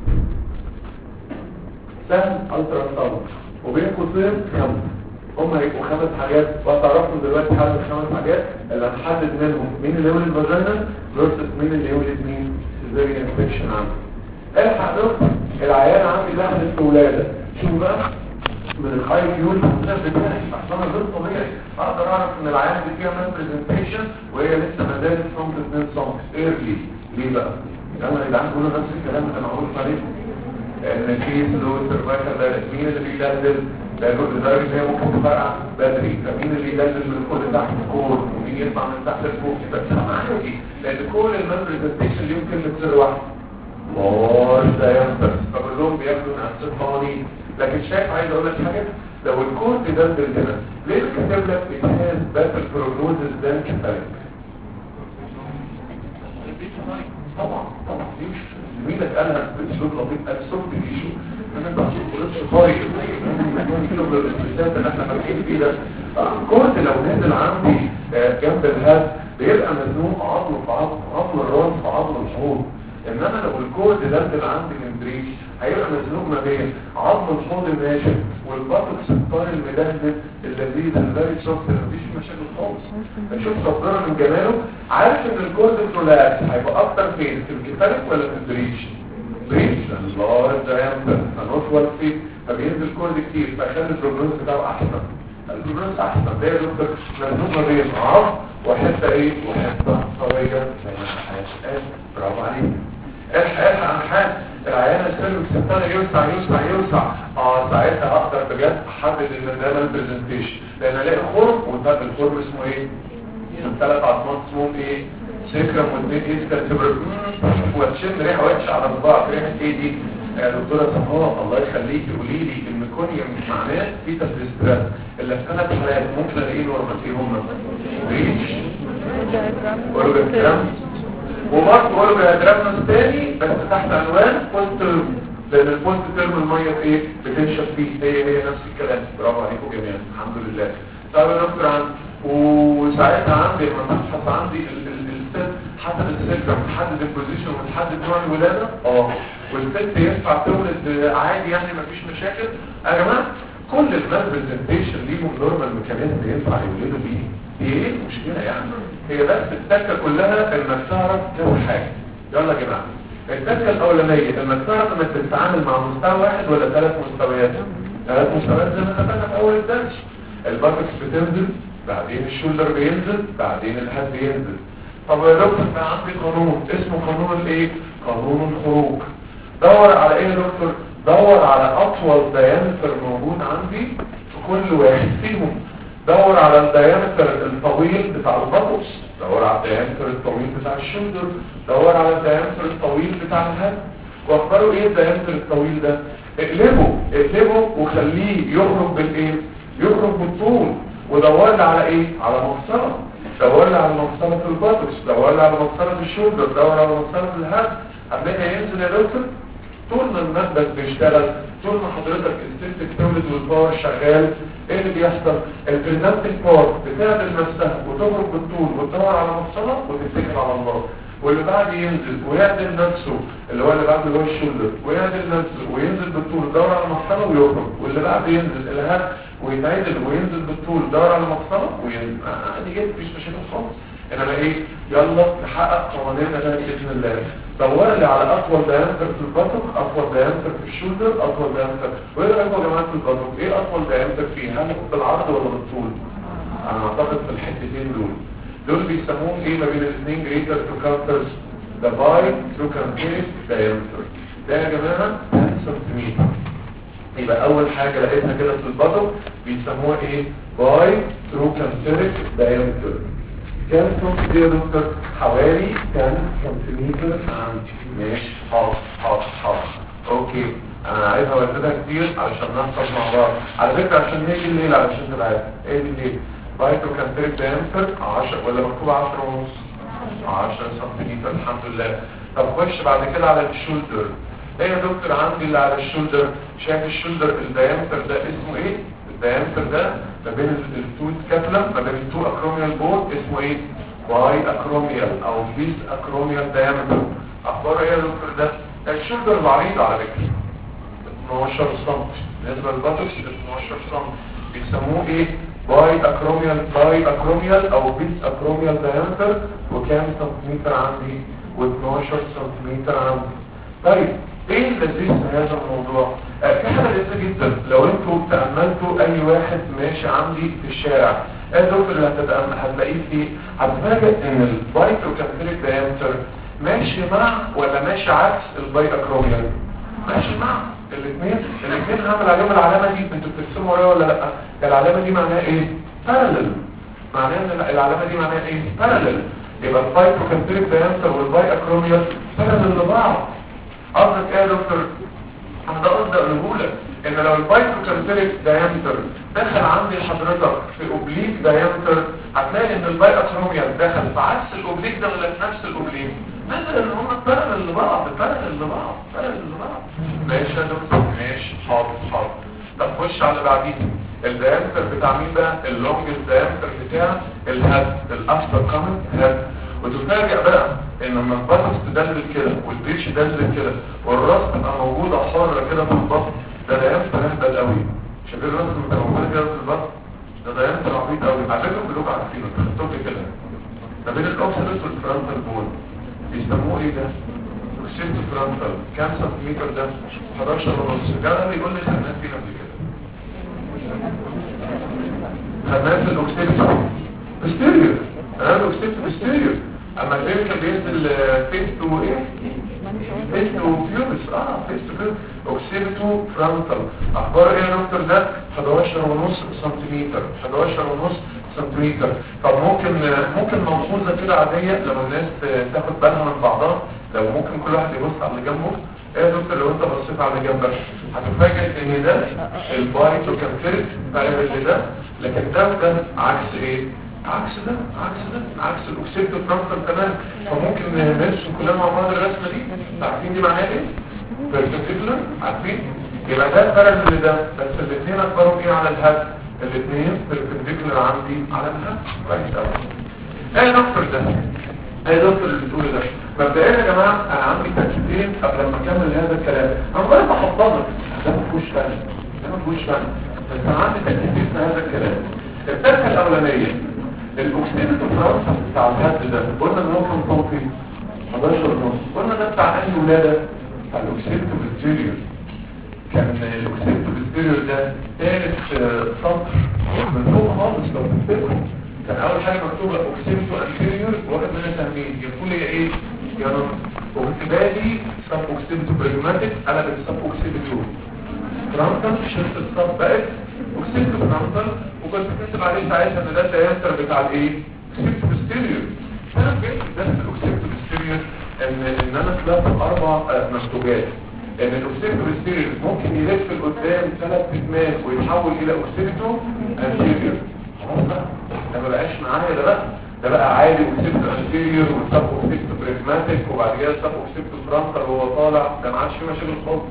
سهم الترا ساوند وبين قوسين خمسه هم هيبقوا خمس حاجات وهتعرفوا دلوقتي حاجه الخمس حاجات اللي هنحدد منهم مين اللي يولد فاجينا فيرسس مين اللي يولد مين سيزيريان انفكشن عنده الحق دكتور العيان عندي دخلت في ولاده شوف بقى من الهاي كيول بتاعي احسن غير طبيعي اقدر اعرف ان العيان دي فيها مان برزنتيشن وهي لسه ما زالت سمت 2 سم ايرلي ليه بقى؟ لما يا جدعان كله نفس الكلام اللي انا قلت عليه ان في لو سيرفايكال مين اللي بيدلل لدرجه ان هي ممكن تفرقع بدري فمين اللي يدلل من فوق لتحت الكور ومين يطلع من تحت لفوق بس عادي لان كل المان برزنتيشن ليهم كلمه سر واحده مار دايمتر فكلهم بياخدوا نفس القوانين لكن شايف عايز اقول لك حاجه لو الكود ده هنا ليه كاتب لك اتهاز باتل بروجنوزز ده كفايه طبعا طبعا ليش زميلك قالها باسلوب لطيف قال صوت بيجي انا بحسب قلت طاير شغل الاستاذ اللي احنا فاكرين فيه ده الكود لو نزل عندي جنب الهاد بيبقى مزنوق عظم في عظم عظم الراس في عظم الحوض انما لو الكود ده اللي عندي الامبريش هيبقى مزنوق ما بين عظم الحوض الناشف والبطكس الطار المدهن اللذيذ الفيري سوفت مفيش مشاكل خالص اشوف صبرنا من جماله عارف ان الكود الكولاكس هيبقى اكتر فين في الكتالك ولا في البريش اللارج دايمتر هنطول فيه فبينزل كل كتير فيخلي البروجنوز بتاعه احسن البروجنوز احسن ده يا دكتور مزنوق بين عرض وحته ايه وحته طريه زي ما الحياه برافو عليك الحياه عن حال العيان السيرفكس ابتدى يوسع يوسع يوسع اه ساعتها اقدر بجد احدد ان ده البرزنتيشن لان الاقي خرم وده الخرم اسمه ايه؟ ثلاث عظمات اسمهم ايه؟ سكرم واثنين اسكال تبر وتشم ريحه وحشه على صباعك ريحه ايه دي؟ يا دكتوره صفاء الله يخليكي قولي لي ان كونيوم معناه في تستوستيرون اللي في ثلاث حالات ممكن الاقيه نورمال ايه هم؟ ريتش اورجان وبرضه اورجان تاني بس تحت عنوان بوست لان البوست تيرم الميه ايه بتنشف فيه هي هي نفس الكلام برافو عليكم جميعا الحمد لله طب يا دكتور عندي وساعتها عندي لما تبحث عندي الست حسب السلكة بتحدد البوزيشن وتحدد نوع الولادة اه والست ينفع تولد عادي يعني مفيش مشاكل يا جماعه كل المال برزنتيشن ليهم نورمال ميكانيزم ينفع يولدوا بيه دي ايه المشكله يعني هي بس التكه كلها انك تعرف كذا حاجه يلا يا جماعه التكه الاولانيه انك تعرف انك تتعامل مع مستوى واحد ولا ثلاث مستويات ثلاث مستويات زي ما اتفقنا في اول الدرس الباكس بتنزل بعدين الشولدر بينزل بعدين الهاد بينزل طب يا دكتور انا عندي قانون اسمه قانون الايه قانون الخروج دور على ايه يا دكتور دور على اطول ديامتر موجود عندي في كل واحد فيهم دور على الديامتر الطويل بتاع البطس دور على الديامتر الطويل بتاع الشولدر دور على الديامتر الطويل بتاع الهد واخبره ايه الديامتر الطويل ده اقلبه اقلبه وخليه يخرج بالايه يخرج بالطول ودور لي على ايه على مفصله دور لي على مفصله البطس دور لي على مفصله الشولدر دور على مفصله الهد هتلاقي هينزل يا دكتور طول ما المنبت بيشتغل طول ما حضرتك الست بتولد والباور شغال ايه اللي بيحصل البريزنتنج بار بتعمل نفسها وتخرج بالطول وتدور على مفصله وتتكل على الله واللي بعد ينزل ويعدل نفسه اللي هو اللي بعد اللي هو الشولدر ويعدل نفسه وينزل بالطول يدور على مفصله ويخرج واللي بعد ينزل الهد ويتعدل وينزل بالطول يدور على مفصله وينزل عادي جدا مفيش مشاكل خالص انما ايه يلا نحقق قوانيننا ده باذن الله دور لي على اطول دايمتر في البطن اطول دايمتر في الشولدر اطول دايمتر وايه رايكم يا جماعه في البطن ايه اطول دايمتر فيه هل بالعرض ولا بالطول انا اعتقد في الحتتين دول دول بيسموهم ايه ما بين الاثنين جريتر تروكانترز ده باي تروكانتريس دايمتر ده يا جماعه 10 سنتيمتر يبقى اول حاجه لقيتها كده في البطن بيسموها ايه باي تروكانتريس دايمتر كام سنتي يا دكتور حوالي 10 سنتيمتر عندي ماشي حاضر حاضر حاضر اوكي انا عايزها وردها كتير علشان نحفظ مع بعض على فكره عشان نيجي الليل علشان تبقى عارف ايه دي الليل بايتو كانتريك دايمتر 10 ولا مكتوب 10 ونص 10 سنتيمتر الحمد لله طب خش بعد كده على الشولدر ايه يا دكتور عندي اللي على الشولدر شايف الشولدر الدايمتر ده اسمه ايه الدايمتر ده ما بين التو سكابلا ما بين التو اكروميال بورد اسمه ايه باي اكروميال او بيس اكروميال دايمتر اخباره ايه يا دكتور ده الشولدر العريض على فكره 12 سم بالنسبه للبطكس 12 سم بيسموه ايه باي اكروميال باي اكروميال او بيس اكروميال دايمتر وكام سنتيمتر عندي و12 سنتيمتر عندي طيب ايه اللذيذ في هذا الموضوع آه، في حاجه لذيذه جدا لو انتوا تاملتوا اي واحد ماشي عندي في الشارع ايه الدكتور اللي هتتامل هتلاقيه فيه هتفاجئ ان البايتروكانتريك دايمتر ماشي مع ولا ماشي عكس الباي اكروميال ماشي مع الاثنين الاثنين هعمل عليهم العلامه دي انتوا بترسموا ورايا ولا لا العلامه دي معناها ايه بارلل معناها ان العلامه دي معناها ايه بارلل يبقى البايتروكانتريك دايمتر والباي اكروميال بارلل لبعض قصدك ايه يا دكتور انا ده قصدي اقوله لك ان لو البايتروكانتريك دايمتر دخل عندي حضرتك في اوبليك دايمتر هتلاقي ان الباي اكروميال دخل في عكس الاوبليك ده ولا في نفس الاوبليك مثلا ان هم بارلل لبعض بارلل لبعض بارلل لبعض ماشي يا دكتور ماشي حاضر حاضر طب خش على بعديه الدايمتر بتاع مين بقى اللونجست دايمتر بتاع الهاد الافتر كومنت هاد وتفاجئ بقى ان لما البطن تدلل كده والبيتش تدلل كده والراس تبقى موجوده حره كده في البطن ده دايمتر اهبل قوي شايفين الراس اللي بتبقى موجوده كده في البطن ده دايمتر عبيط قوي على فكره كلكم عارفينه خدتوه كده ما بين الاوكسيدس والفرونتال بول بيسموه ايه ده اوكسيبتو فرونتال كام سنتيمتر ده 11 ونص ده بيقول لي خدناه فين قبل كده خدناه في الاوكسيبتو بستيريو انا الاوكسيبتو بستيريو اما البيبي كان بينزل فيس تو ايه فيس تو فيوبس اه فيس تو فيوبس اوكسيبتو فرونتال اخبار ايه يا دكتور ده 11 ونص سنتيمتر 11 ونص سنتيمتر طب ممكن ممكن ملحوظه كده عاديه لما الناس تاخد بالها من بعضها لو ممكن كل واحد يبص على اللي جنبه ايه يا دكتور لو انت بصيت على اللي جنبك هتفاجئ ان ده البايتو كان فيرت اللي ده لكن ده وده عكس ايه عكس ده عكس ده عكس الاوكسيبتو فرونتال تمام فممكن نرسم كلنا مع بعض الرسمه دي عارفين دي معناها ايه بيربنديكولار عارفين يبقى ده بارل ده بس الاثنين اكبروا ايه على الهد الاثنين بيربنديكولار عندي على الهد كويس قوي ايه دكتور ده ايه دكتور اللي بتقول ده مبدئيا يا جماعه انا عندي ترتيبين قبل ما اكمل هذا الكلام انا بقى بحفظك ده ما فيهوش فن ده ما فيهوش فن بس انا عندي ترتيبين في هذا الكلام التركه الاولانيه الاكسيد الفرنسا بتاع الهد ده قلنا ان هو كان صوتي 11 ونص قلنا ده بتاع انهي ولاده بتاع الاكسيد بالستيريو كان الاكسيد بالستيريو ده ثالث سطر من فوق خالص لو تفتكروا كان اول حاجه مكتوبه اوكسيدو انتيريور واخد منها تهميش يقول لي ايه يا رب وبالتالي سب اوكسيدو بريجماتيك قلبت سب اوكسيدو فرانتال شفت الصف بقت اوكسيدو فرانتال وكنت كاتب عليه ساعتها ان ده الدايمتر بتاع الايه اوكسيدو بستيريور فانا فهمت ده في الاوكسيدو بستيريور ان ان انا طلعت اربع مكتوبات ان الاوكسيدو بستيريور ممكن يلف لقدام ثلاث اتمام ويتحول الى اوكسيدو انتيريور خلاص بقى ده ما بقاش معايا ده بقى ده بقى عادي اوكسيدو انتيريور وسب اوكسيدو بريزماتيك وبعد كده سب اوكسيدو فرانتال وهو طالع ده ما عادش فيه مشاكل خالص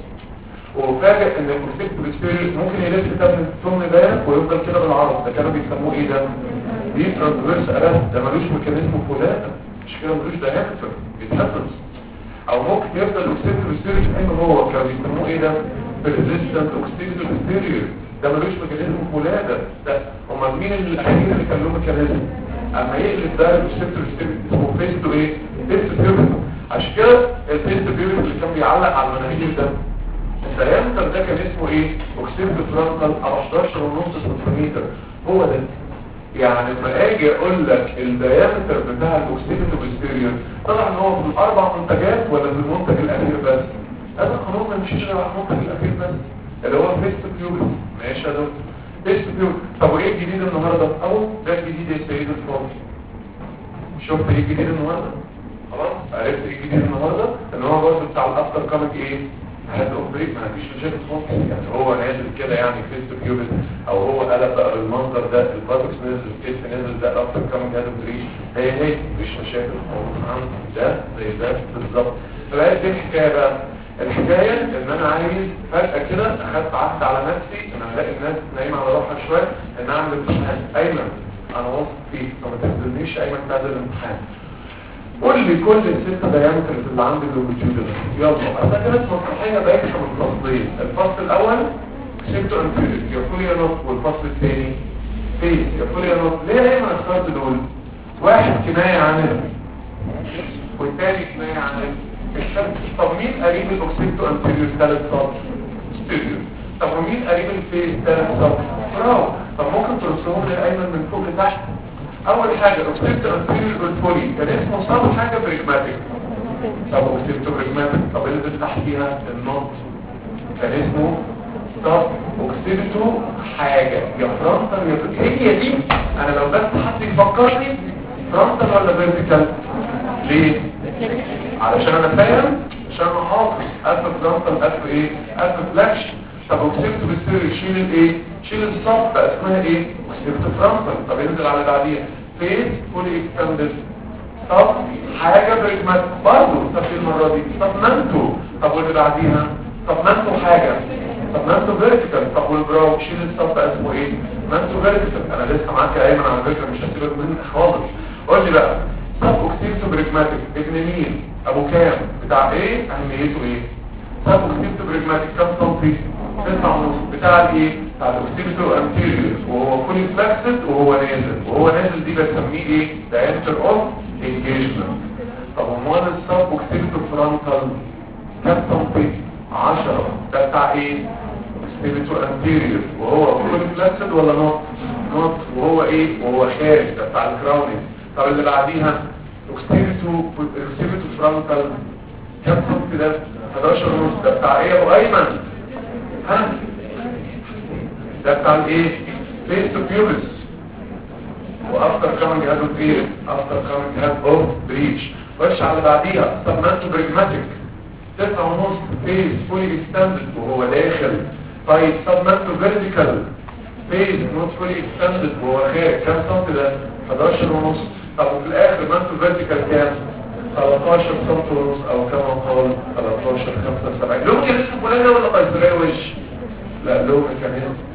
وفاجئ ان الاوكسيدو بستيريور ممكن يلف ده من ثم ده ويفضل كده بالعرض ده كانوا بيسموه ايه ده دي ترانسفيرس ارست ده ملوش ميكانيزم فلان مش كده ملوش دايمتر بيتحفظ او ممكن يفضل الاكسيدو بستيريور زي ما هو كانوا بيسموه ايه ده بريزيستنت اوكسيدو بستيريور ده ملوش ميكانيزم ولاده ده امال مين الاخير اللي كان له ميكانيزم اما يقلب ده الريسبتور اسمه فيس تو ايه فيس تو بيوبل عشان كده الفيس تو بيوبل اللي كان بيعلق على المناهير ده الدايمتر ده كان اسمه ايه اوكسيدو فرونتال 11 ونص سنتيمتر هو ده يعني لما اجي اقول لك الدايمتر بتاع الاكسيدو بستيريور طلع ان هو في الاربع منتجات ولا في المنتج الاخير بس هذا القانون ما يمشيش غير على المنتج الاخير بس اللي هو فيست بيوبل ماشي يا دكتور فيست بيوبل طب وايه الجديد النهارده او ده الجديد يا سيد الفاضل شفت ايه الجديد النهارده خلاص عرفت ايه الجديد النهارده ان هو برضه بتاع الافتر كاميك ايه هذا اوبريت ما فيش مشاكل خالص يعني هو نازل كده يعني فيست بيوبل او هو قلب بقى بالمنظر ده الباتكس نزل الكتف نزل ده الافتر كاميك هذا بريش هي هي مفيش مشاكل خالص عندي ده زي ده بالظبط فبقت دي الحكايه بقى الحكاية ان انا عايز فجأة كده اخدت عهد على نفسي ان الاقي الناس نايمة على روحها شوية ان اعمل امتحان ايمن انا واثق فيك فما تنزلنيش ايمن في هذا الامتحان قول لي كل الست دايمتر اللي عندي اللونجيتيود يلا انا كانت مسرحية بايخة من فصلين الفصل الاول سيبتو انفيريت يا فول يا نص والفصل الثاني فيس يا فول يا نص ليه ليه ما اخترت دول واحد كناية عن والثاني كناية عن طب مين قريب الاوكسيدو انتيريور ثالث سطر ستيريو طب ومين قريب الفيس ثالث سطر براو طب ممكن ترسمهم لي ايمن من فوق لتحت اول حاجه الاوكسيدو انتيريور اولفولي كان اسمه صاب حاجه بريجماتيك طب اوكسيدو بريجماتيك طب اللي تحتيها النص كان اسمه طب اوكسيدو حاجه يا فرونتال يا هي دي انا لو بس حد يفكرني فرونتال ولا فيرتيكال ليه علشان انا فاهم عشان انا حافظ الف فرونتال الف ايه الف فلاكشن طب وكسبت بالسير يشيل الايه شيل الصف بقى اسمها ايه وكسبت فرونتال طب ينزل على بعديها فين فولي اكستندد طب حاجه بريجمات برضه طب ايه المره دي طب نانتو طب واللي بعديها طب نانتو حاجه طب نانتو فيرتيكال طب والبراو شيل الصف بقى اسمه ايه نانتو فيرتيكال انا لسه معاك يا ايمن على فكره مش هسيبك منك خالص قول لي بقى سب اوكسيبتو بريجماتيك ابن مين ابو كام بتاع ايه اهميته ايه سب اوكسيبتو بريجماتيك كام سنتي 9 ونص بتاع الايه بتاع الاوكسيبتو انتيريور وهو فولي فلكسد وهو نازل وهو نازل دي بسميه ايه دايمتر اوف انجيجمنت طب امال السب اوكسيبتو فرونتال كام سنتي 10 ده بتاع ايه سبيريتو انتيريور وهو فول فلكسد ولا نوت نوت وهو ايه وهو خارج ده بتاع الكراونينج طب اللي بعديها اكستيريتو اكستيريتو فرونتال كام سنتي ده 11 ونص ده بتاع ايه يا ابو ايمن ها ده بتاع الايه فيس تو بيوبس وافتر كامينج هاد بريد افتر كامينج هاد اوف بريتش خش على بعديها سبمانتو بريجماتيك تسعة ونص فيز فولي اكستندد وهو داخل طيب سبمانتو فيرتيكال فيز نوت فولي اكستندد وهو خارج كام سنتي ده 11 ونص طب وفي الاخر مانتو فيرتيكال كام 13 سم ونص او كما قال 13 75 لون كان اسمه فلاني ولا قيصرية وش لا لون كان اسمه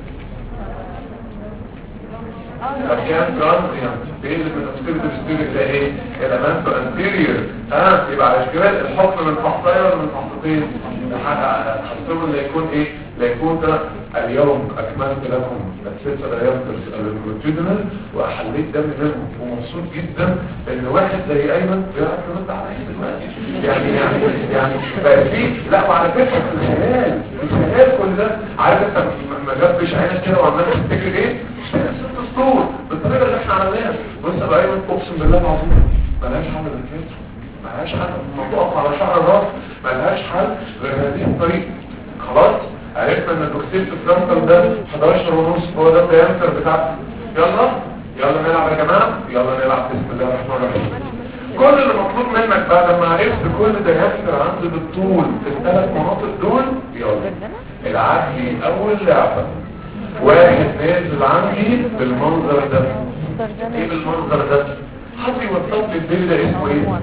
كان ترانزيانت بين من اكتيفيتي ستيريك ده ايه elemento anterior ها يبقى على اشكال الحكم من فحصية ولا من فحصتين حسبه اللي يكون ايه لا يكون ده اليوم اكملت لكم الست الايام الكونتينال واحليت دم منهم ومبسوط جدا ان واحد زي ايمن بيعرف يرد على ايه دلوقتي يعني يعني يعني بقى في لا وعلى فكره في الخيال الخيال كل ده عارف انت ما جابش عينك كده وعمال تفتكر ايه ست اسطور بالطريقه اللي احنا عملناها بص يا ايمن اقسم بالله العظيم ملهاش حل غير كده ملهاش حل الموضوع على شعر الراس ملهاش حل غير هذه الطريقه خلاص عرفنا ان الدوكسيل فرونتال ده 11 ونص هو ده الديامتر بتاعته يلا يلا نلعب يا جماعه يلا نلعب بسم الله الرحمن الرحيم كل اللي مطلوب منك بعد ما عرفت كل ديامتر عنده بالطول في الثلاث مناطق دول يلا العب لي اول لعبه واحد نازل عندي بالمنظر ده ايه بالمنظر ده حد يوصل لي البيل ده اسمه ايه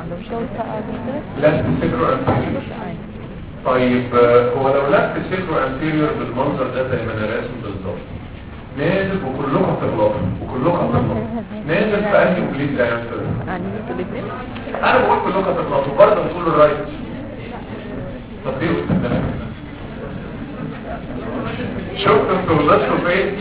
لاست سيكرو انتيريور طيب هو لو لف سيكرو انتيريور بالمنظر ده زي ما انا راسم بالظبط نازل وكلكم هتغلطوا وكلكم هتغلطوا نازل في انهي اوبليك دايمتر انا بقول كلكم هتغلطوا برضه بتقولوا الرايت طب ليه قلت ده شفتوا انتوا غلطتوا فين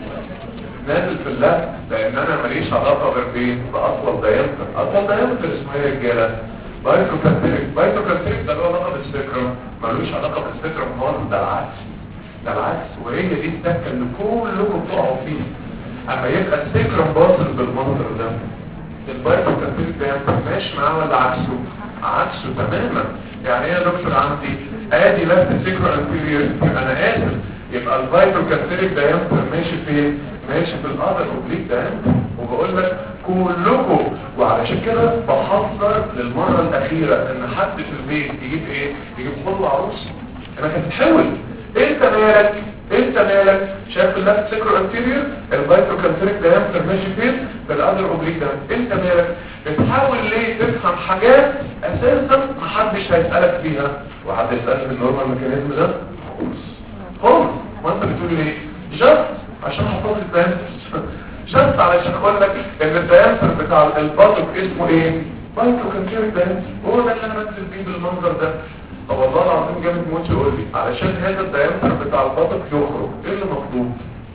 نازل في اللف لان انا ماليش علاقه غير بين باطول دايمتر اطول دايمتر اسمه ايه يا رجاله بايتروكاستريك بايتروكاستريك ده له علاقه بالسكرم ملوش علاقه بالسكرم خالص ده العكس ده العكس وهي دي التكه اللي كلكم بتقعوا فيها اما يبقى السكرم باصل بالمنظر ده البايتروكاستريك ده ماشي معاه ولا عكسه عكسه تماما يعني ايه يا دكتور عندي ادي لفت سكرو انتيريور انا اسف يبقى الفايتروكاستريك دايمتر ماشي فين ماشي في الأرض الأوبليك دايمتر وبقول لك كلكم وعلشان كده بحذر للمرة الأخيرة ان حد في البيت يجيب ايه يجيب خلو عروس انك هتتحول انت مالك انت مالك شايف اللفت سكرو انتيريور الفايتروكاستريك دايمتر ماشي فين في الأرض الأوبليك دايمتر انت مالك بتحاول ليه تفهم حاجات اساسا محدش هيسألك فيها وحد يسألك في النورمال ميكانيزم ده خالص خالص ما انت بتقول ليه جاست عشان حفظ الدايمتر جاست علشان اقول لك ان الدايمتر بتاع الباطق اسمه ايه بايتروكانتيريك دايمتر هو ده اللي انا بنزل بيه بالمنظر ده طب والله العظيم جامد موت يقول لي علشان هذا الدايمتر بتاع الباطق يخرج ايه اللي مطلوب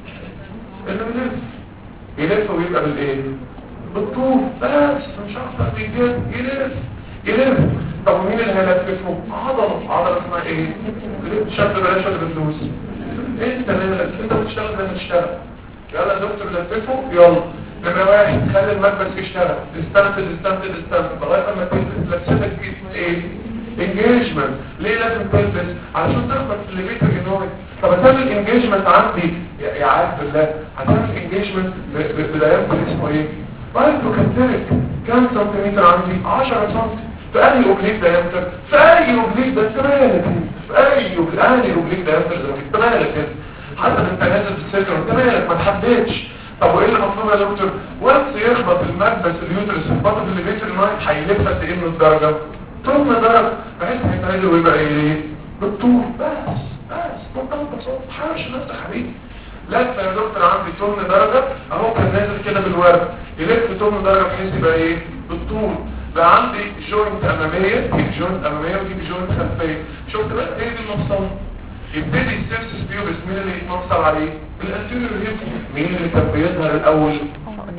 انه يلف يلف ويبقى بالايه بالطول بس مش اكتر من كده يلف يلف طب ومين اللي هيلففه عضله عضله اسمها ايه شد بلاش شد بفلوس انت مالك انت بتشتغل زي ما تشتغل يلا يا دكتور لففه يلا نمرة واحد خلي المكبس يشتغل استنتج استنتج استنتج لغايه ما تلبس لبستك ايه انجيجمنت ليه لازم تلبس علشان تخبط في الليفيتر جنومك طب هتعمل انجيجمنت عندي يا عارف بالله هتعمل انجيجمنت بدايات اسمه ايه بايتروكانتريك كام سنتيمتر عندي 10 سم في اي اوبليك دايمتر في اي اوبليك ده تمالك في اي اوبليك اي اوبليك دايمتر زي ما تمالك كده حتى انت نازل في السكر انت مالك ما تحددش طب وايه اللي مطلوب يا دكتور وانس يخبط المكبس اليوترس في بطن الليفيتر نايت هيلف قد ايه من الدرجه ثم درجه بحيث هيتعدل ويبقى ايه بالطول بس بس منطقه بسيطه حرش نفسك حبيبي لف يا دكتور عندي ثمن درجه اهو كان نازل كده بالورد يلف ثمن درجه بحيث يبقى ايه بالطول بقى عندي جوينت اماميه دي جوينت اماميه ودي جوينت خلفيه شفت بقى ايه دي المفصل يبتدي السيرسس بيوبس مين اللي يتمثل عليه الانتيريور هيب مين اللي كان بيظهر الاول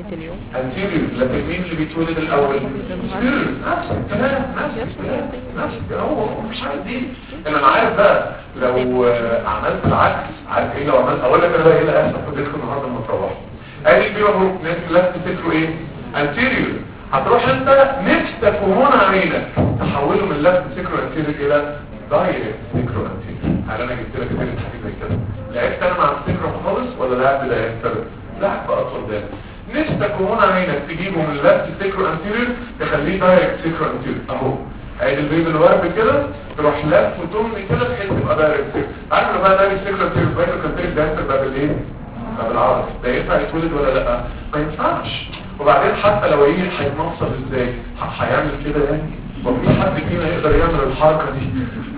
اليوم انتيريور لكن مين اللي بيتولد الاول anterior. نفس الكلام نفس الكلام نفس الكلام هو هو مش عارف دي انا عارف بقى لو آه، عملت العكس عارف ايه لو عملت اقول لك انا بقى ايه اللي هيحصل في بيتكم النهارده لما تروحوا ادي البيبي اهو ناس لا تفتكروا ايه انتيريور هتروح انت نفسك وهنا عينك تحوله من لفت سيكرو انتيريور الى دايركت سيكرو انتيريور هل انا جبت لك كده حاجه زي كده لعبت انا مع السيكرو خالص ولا لعبت ده اكتر لعب بقى قدام نفسك وهنا عينك تجيبه من لفت سيكرو انتيريور تخليه دايركت سيكرو انتيريور اهو ادي البيبي الورب كده تروح لف وتمني كده بحيث تبقى دايركت سيكرو عارف لو بقى دايركت سيكرو انتيريور بايرو كانتيريور ده انت بقى بالايه طب بالعربي ده ينفع يتولد ولا لا ما ينفعش وبعدين حتى لو ايه هيتنصب ازاي ح- هيعمل كده يعني وفي حد فينا يقدر يعمل الحركه دي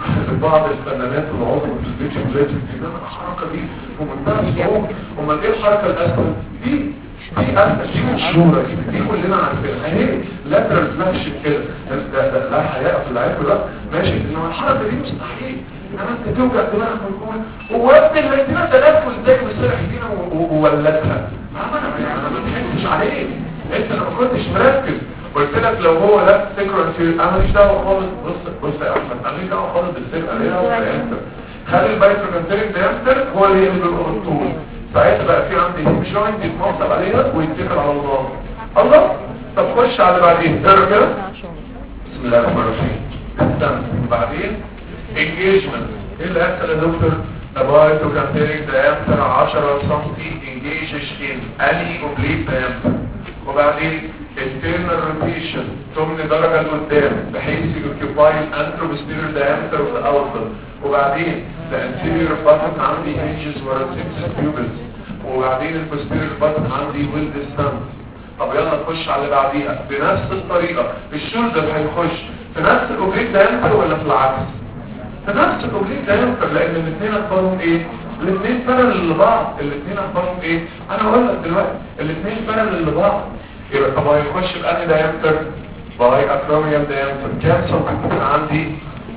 بعض الفنانات والعظم في الفيديو بلاد الحركه دي ومنتهى الصعوبه امال ايه الحركه الاسهل دي دي اسهل دي مشهوره دي, دي كلنا عارفينها اهي لاترال فلاش كده ده, ده, ده لا حياء في العيب ده ماشي انما الحركه دي مستحيل انما انت توجع دماغك وتقول هو يا ابني اللي ادينا تلف ازاي والسرح دينا وولدها ما انا انا ما بحبش عليه انت لو ما كنتش مركز قلت لك لو هو لا سكر انا ماليش دعوه خالص بص بص يا احمد انا ماليش دعوه خالص بالسرقه ليه والديامتر خلي البايتروكانتريك ديامتر هو اللي يقلب الطول ساعتها بقى في عندي هيم جوينت يتنصب عليها ويتكل على الله الله طب خش على اللي بعدين تقرا كده بسم الله الرحمن الرحيم استنى بعدين engagement ايه اللي هيحصل يا دكتور البايتروكانتريك ديامتر 10 سم engages in any oblique diameter وبعدين internal rotation ثمن درجة لقدام بحيث يوكيباي الانتروبستيريور diameter of the outlet وبعدين the anterior button عندي hinges ورا السيبسس pupils وبعدين البوستيريور button عندي will distance طب يلا نخش على اللي بعديها بنفس الطريقة الشولدر هيخش في نفس الاوبليك diameter ولا في العكس في نفس الاوبليك diameter لان الاثنين اخبارهم ايه الاثنين بارل لبعض الاثنين اخبارهم ايه انا هقول لك دلوقتي الاثنين بارل لبعض يبقى طب هيخش بأنهي دايمتر باي اكروميال دايمتر كام سنتيمتر عندي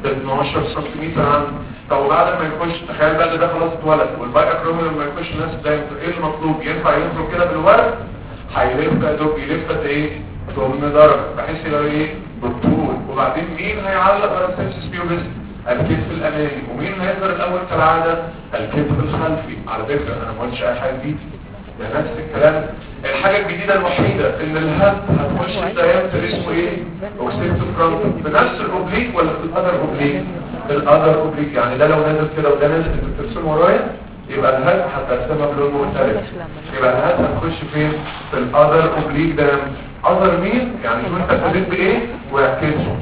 12 سنتيمتر عندي طب وبعد ما يخش تخيل بقى ده خلاص اتولد والباي اكروميال لما يخش نفس الدايمتر ايه المطلوب ينفع ينزل كده بالورق هيلف يا دوب يلف قد ايه 8 درجه بحيث يبقى ايه بالطول وبعدين مين هيعلق على السيبسس بيوبس الكتف الامامي ومين هيظهر الاول كالعاده الكتف الخلفي على فكره انا ما قلتش اي حاجه جديده ده نفس الكلام الحاجة الجديدة الوحيدة ان الهد هتخش الديامتر اسمه ايه اوكسيتو فرونت بنفس الاوبليك ولا في الادر اوبليك الادر اوبليك يعني ده لو نازل كده وده نازل انت بترسمه ورايا يبقى الهد هترسمها بلون مختلف يبقى الهد هتخش فين في الادر اوبليك ده اذر مين يعني شوف انت ابتديت بايه واعكسه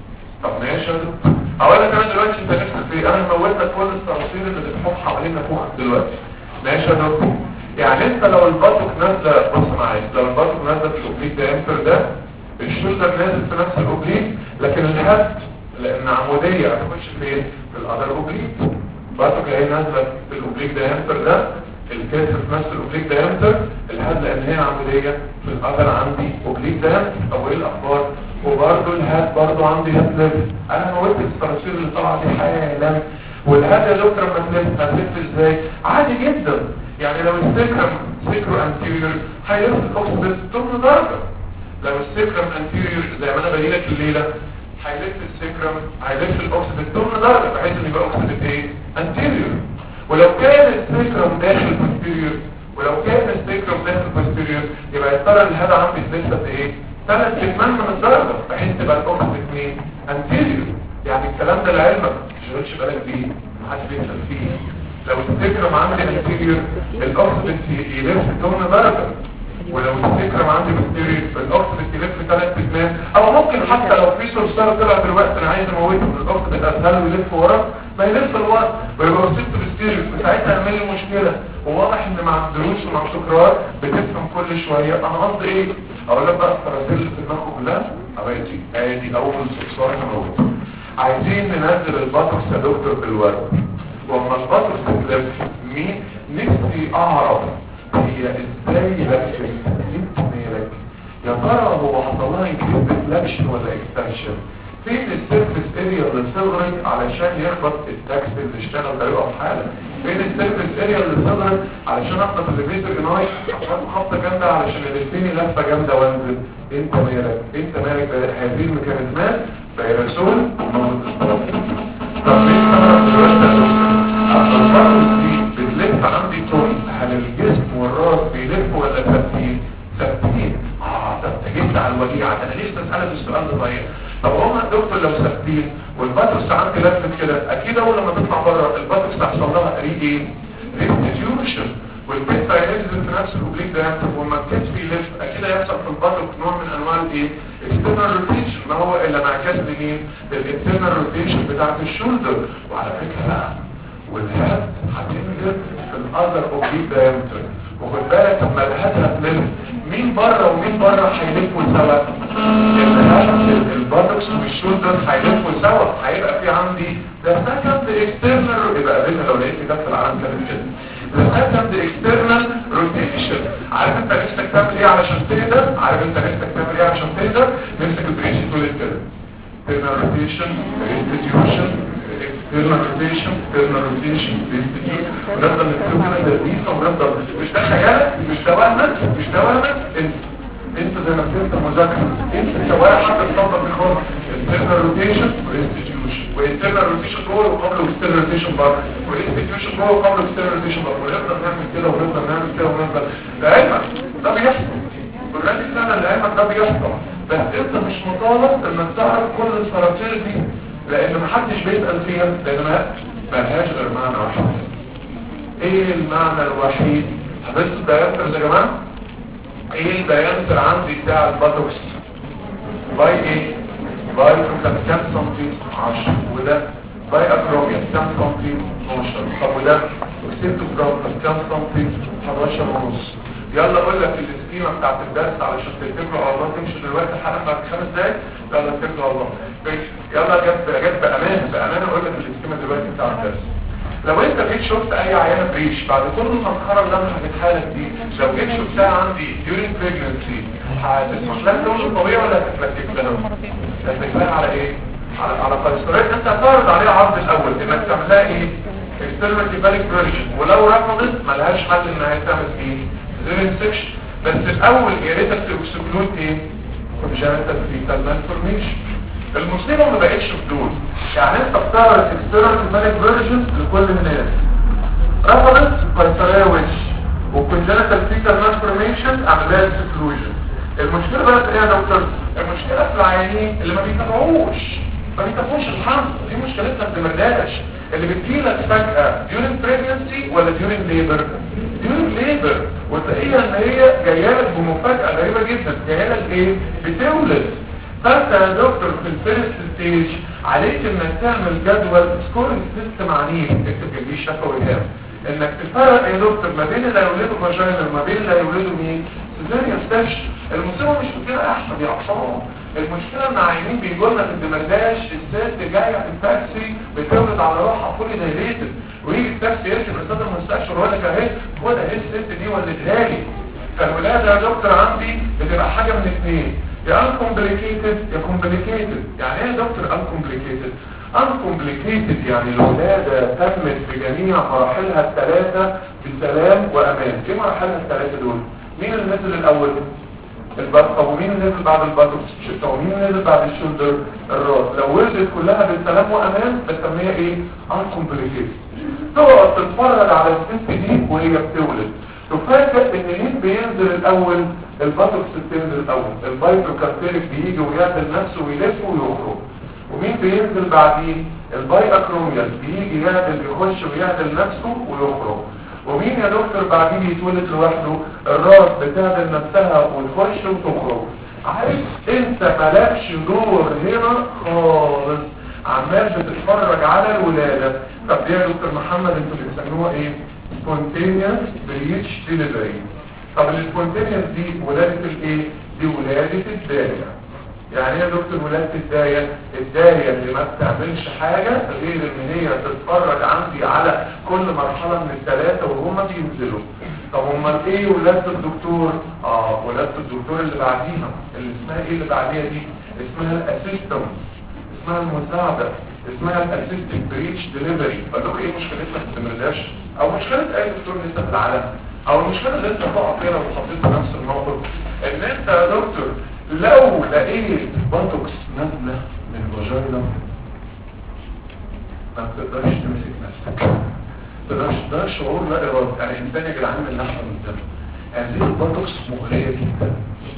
طب ماشي يا دكتور اولا كمان دلوقتي انت نفسك في انا موت لك كل الصراصير اللي بتحط حوالين نافوخك دلوقتي ماشي يا دكتور يعني انت لو البطق نازله بص معايا لو البطق نازله في الاوبليك دايمتر ده الشولدر نازل في نفس الاوبليك لكن الهد لان عموديه هتخش فين في الادر اوبليك البطق هي نازله في الاوبليك دايمتر ده الكتف في نفس الاوبليك دايمتر الهد لان هي عموديه في الادر عندي اوبليك دايمتر او ايه الاخبار وبرده الهد برده عندي هد ليفل انا موت الصراصير اللي طالعه دي حالا والهد يا دكتور لما تلف هتلف ازاي عادي جدا يعني لو السكرم سكرو انتيريور هيلف الاوكسيد 8 درجه لو السكرم انتيريور زي ما انا بقول لك الليله هيلف السكرم هيلف الاوكسيد 8 درجه بحيث ان يبقى اوكسيد ايه انتيريور ولو كان السكرم داخل بوستيريور ولو كان السكرم داخل بوستيريور يبقى يضطر الهذا عندي لسه ايه ثلاث كمان من الدرجه بحيث تبقى الاوكسيد مين انتيريور يعني الكلام ده لعلمك ما تشغلش بالك بيه ما حدش بيسال فيه لو السكرم عندي انتيريور الاوكسيد يلف 8 درجه ولو السكرم عندي بكتيريا الاوكسيد يلف ثلاث اتنين او ممكن حتى لو في صرصار طلع دلوقتي انا عايز اموته من الاوكسيد الاسهل ويلف ورا ما يلف لورا ويبقى وسيلته بكتيريا ساعتها يعمل لي مشكله وواضح ان مع الدروس ومع التكرار بتفهم كل شويه انا قصدي ايه اقول لك بقى الترازيل اللي في دماغكم كلها ادي ادي اول صرصار موته عايزين ننزل البطرس يا دكتور بالورد واما البطرس تلف مين نفسي اعرف هي ازاي لفت انت مالك يا ترى هو حصل لها انكريز ديفلكشن ولا اكستنشن فين السيرفس اريا اللي صغرت علشان يخبط التاكس اللي اشتغل ده يقف حالا فين السيرفس اريا اللي صغرت علشان اخبط الليفيتر جناي عشان خبطه جامده علشان يلفني لفه جامده وانزل انت مالك انت مالك هذه الميكانيزمات فيرسول طب ليه انا دلوقتي دي بتلف عندي طول هل الجسم والراس بيلفوا ولا ثابتين ثابتين اه ده انت جبت على الوديعه ده انا ليه بسالك السؤال ده صحيح طب هما الدكتور لو ثابتين والباتوس عندي لفت كده اكيد اول لما تطلع بره الباتوس هيحصل لها ري ايه ريستيوشن والبيت هينزل في نفس الاوبليك ده وما الكتف يلف اكيد هيحصل في الباتوس نوع من انواع الايه external روتيشن ما هو الا انعكاس لمين للانترنال روتيشن بتاعت الشولدر وعلى فكره بقى والهاد هتنزل في الاذر اوبليك دايمتر وخد بالك لما الهاد هتلف مين بره ومين بره هيلفوا سوا الهاد الباتوكس والشولدر هيلفوا سوا هيبقى في عندي ده سكند اكسترنال يبقى قابلنا لو لقيت كده في العالم كده كده ده سكند اكسترنال روتيشن عارف انت نفسك تعمل ايه علشان تقدر عارف انت نفسك تعمل ايه علشان تقدر نفسك تبريش تقول كده external rotation restitution external rotation external rotation restitution ونفضل نكتب كده تدريس ونفضل مش ده خيالك مش ده وهمك مش ده وهمك انت انت زي ما كنت مذاكره انت سواء حتى الصوت في خالص internal rotation restitution وinternal rotation جوه وقبل external rotation بره والاستيتيوشن جوه وقبل external rotation بره ونفضل نعمل كده ونفضل نعمل كده ونفضل لعلمك ده بيحصل والغالي فعلا لعلمك ده بيحصل بس انت مش مطالب انك تعرف كل السراتير دي لان محدش بيسأل فيها لان ما ملهاش غير معنى واحد ايه المعنى الوحيد حضرتك الديامتر يا جماعه ايه الديامتر عندي بتاع الباتوكس باي ايه باي كم سنتي 10 وده باي اكروميا كم سنتي 12 طب وده وسيبته جرام كم سنتي 11 ونص يلا اقول لك السكيمه بتاعت الدرس علشان تكتب له الله تمشي دلوقتي حالا بعد خمس دقايق يلا اكتب له الله ماشي يلا جت جت بامان بامان اقول لك السكيمه دلوقتي بتاع الدرس لو انت جيت شفت اي عيانه بريش بعد كل المسخره اللي انا حكيتها لك دي لو جيت شفتها عندي during pregnancy هتسمح لها لون طبيعي ولا هتتلكك لها؟ هتتلكك لها على ايه؟ على على قيصريه انت هتعرض عليها عرض الاول انك تعملها ايه؟ external cephalic version ولو رفضت ملهاش حل انها تعمل ايه؟ زيرين سكشن بس الاول يا ريتك تكسكلود ايه congenital fetal malformation المصيبه ما بقتش في دول يعني انت بتعرض external cephalic version لكل الناس رفضت قيصريه وش وcongenital fetal malformation عملها exclusion المشكله بقى في ايه يا دكتور المشكله في العيانين اللي ما بيتابعوش ما بيتابعوش الحمل دي مشكلتنا في المرداش اللي بتجيلك فجأة during pregnancy ولا during labor during labor وتلاقيها ان هي جايه لك بمفاجأة غريبة جدا جايه لك ايه بتولد فانت يا دكتور في الفيرست ستيج عليك انك تعمل جدول سكورنج سيستم عنيف اكتب جنبيه شفوي هام انك تفرق يا دكتور ما بين اللي هيولدوا فاجينا وما بين اللي هيولدوا مين سيزاريان ستيشن المصيبه مش في كده يا احمد يا عصام المشكلة ان عينين بيقول لك ان مرداش الست جاية في التاكسي بتولد على روحها فولي دايليتد ويجي التاكسي يركب استاذ المستشفى ويقول لك اهي خد اهي الست دي ولدها لي فالولادة يا دكتور عندي بتبقى حاجة من اثنين يا uncomplicated يا complicated يعني ايه يا دكتور uncomplicated uncomplicated يعني الولادة تمت بجميع مراحلها الثلاثة بسلام وامان ايه مراحلها الثلاثة دول مين اللي نزل الاول البطة ومين نزل بعد البطة الشتة ومين نزل بعد الشولدر الراس لو ولدت كلها بالسلام وامان بسميها ايه uncomplicated تقعد تتفرج على الست دي وهي بتولد تفاجئ ان مين بينزل الاول الباتوكس بتنزل الاول البايتروكارتيريك بيجي ويعدل نفسه ويلف ويخرج ومين بينزل بعديه الباي اكروميال بيجي يعدل يخش ويعدل نفسه ويخرج ومين يا دكتور بعديه بيتولد لوحده الراس بتعدل نفسها وتخش وتخرج عارف انت مالكش دور هنا خالص عمال بتتفرج على الولادة طب دي يا دكتور محمد انتوا بتسموها ايه spontaneous breech delivery طب السبونتينيوس دي ولادة الايه دي ولادة الداية يعني ايه يا دكتور ولادة الداية الداية اللي ما بتعملش حاجة غير ان هي تتفرج عندي على كل مرحلة من الثلاثة وهما بينزلوا طب امال ايه ولادة الدكتور اه ولادة الدكتور اللي بعديها اللي اسمها ايه اللي بعديها دي اسمها الاسيستنت اسمها المساعدة اسمها الاسيستنج بريتش ديليفري بقول لكم ايه مشكلتنا في الدمرداش او مشكلة اي دكتور لسه في العالم او المشكلة اللي انت تقع فيها لو حطيت في نفس الموقف ان انت يا دكتور لو لقيت بوتوكس نازلة من فاجينا ما بتقدرش تمسك نفسك تقدرش ده شعور لا ارادي يعني انسان يا جدعان من لحظه من الدم هذه البوتوكس مغريه جدا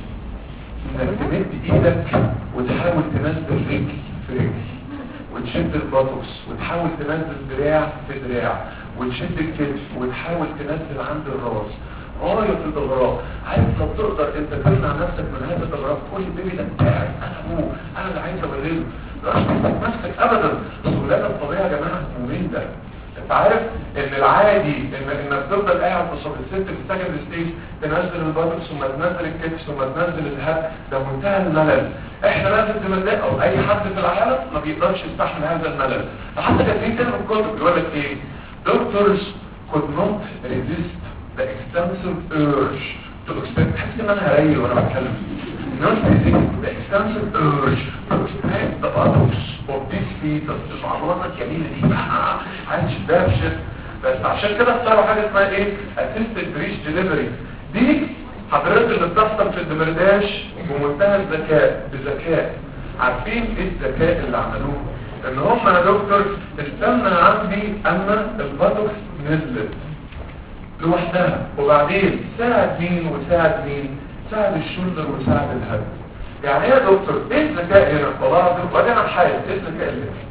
انك تمد ايدك وتحاول تنزل رجل في رجل وتشد البوتوكس وتحاول تنزل دراع في دراع وتشد الكتف وتحاول تنزل عند الراس غاية الإغراء عايز لو تقدر انت تمنع نفسك من هذا الإغراء كل بيبي ده بتاعي انا ابوه انا اللي عايز اولده مش تمسك نفسك ابدا الولادة الطبيعية يا جماعة مملة انت عارف ان العادي ان انك تفضل قاعد قصاد الست في السكند ستيج تنزل البطن ثم تنزل الكتف ثم تنزل الهب ده منتهى الملل احنا لازم نملل او اي حد في العالم ما بيقدرش يستحمل هذا الملل فحتى كاتبين كده في الكتب بيقول لك ايه doctors could not resist the extensive urge to expect تحس ان انا هريل وانا بتكلم not resist the extensive urge to expect the others of this fetus العضلات الجميلة دي عايز شباب شد بس عشان كده اختاروا حاجة اسمها ايه assisted breech delivery دي حضرتك اللي بتحصل في الدمرداش بمنتهى الذكاء بذكاء عارفين ايه الذكاء اللي عملوه ان هم يا دكتور استنى عندي ان البطوكس نزلت لوحدها وبعدين ساعد مين وساعد مين ساعد الشولدر وساعد الهد يعني ايه يا دكتور ايه الذكاء هنا والله العظيم وبعدين انا حاجه ايه الذكاء اللي هنا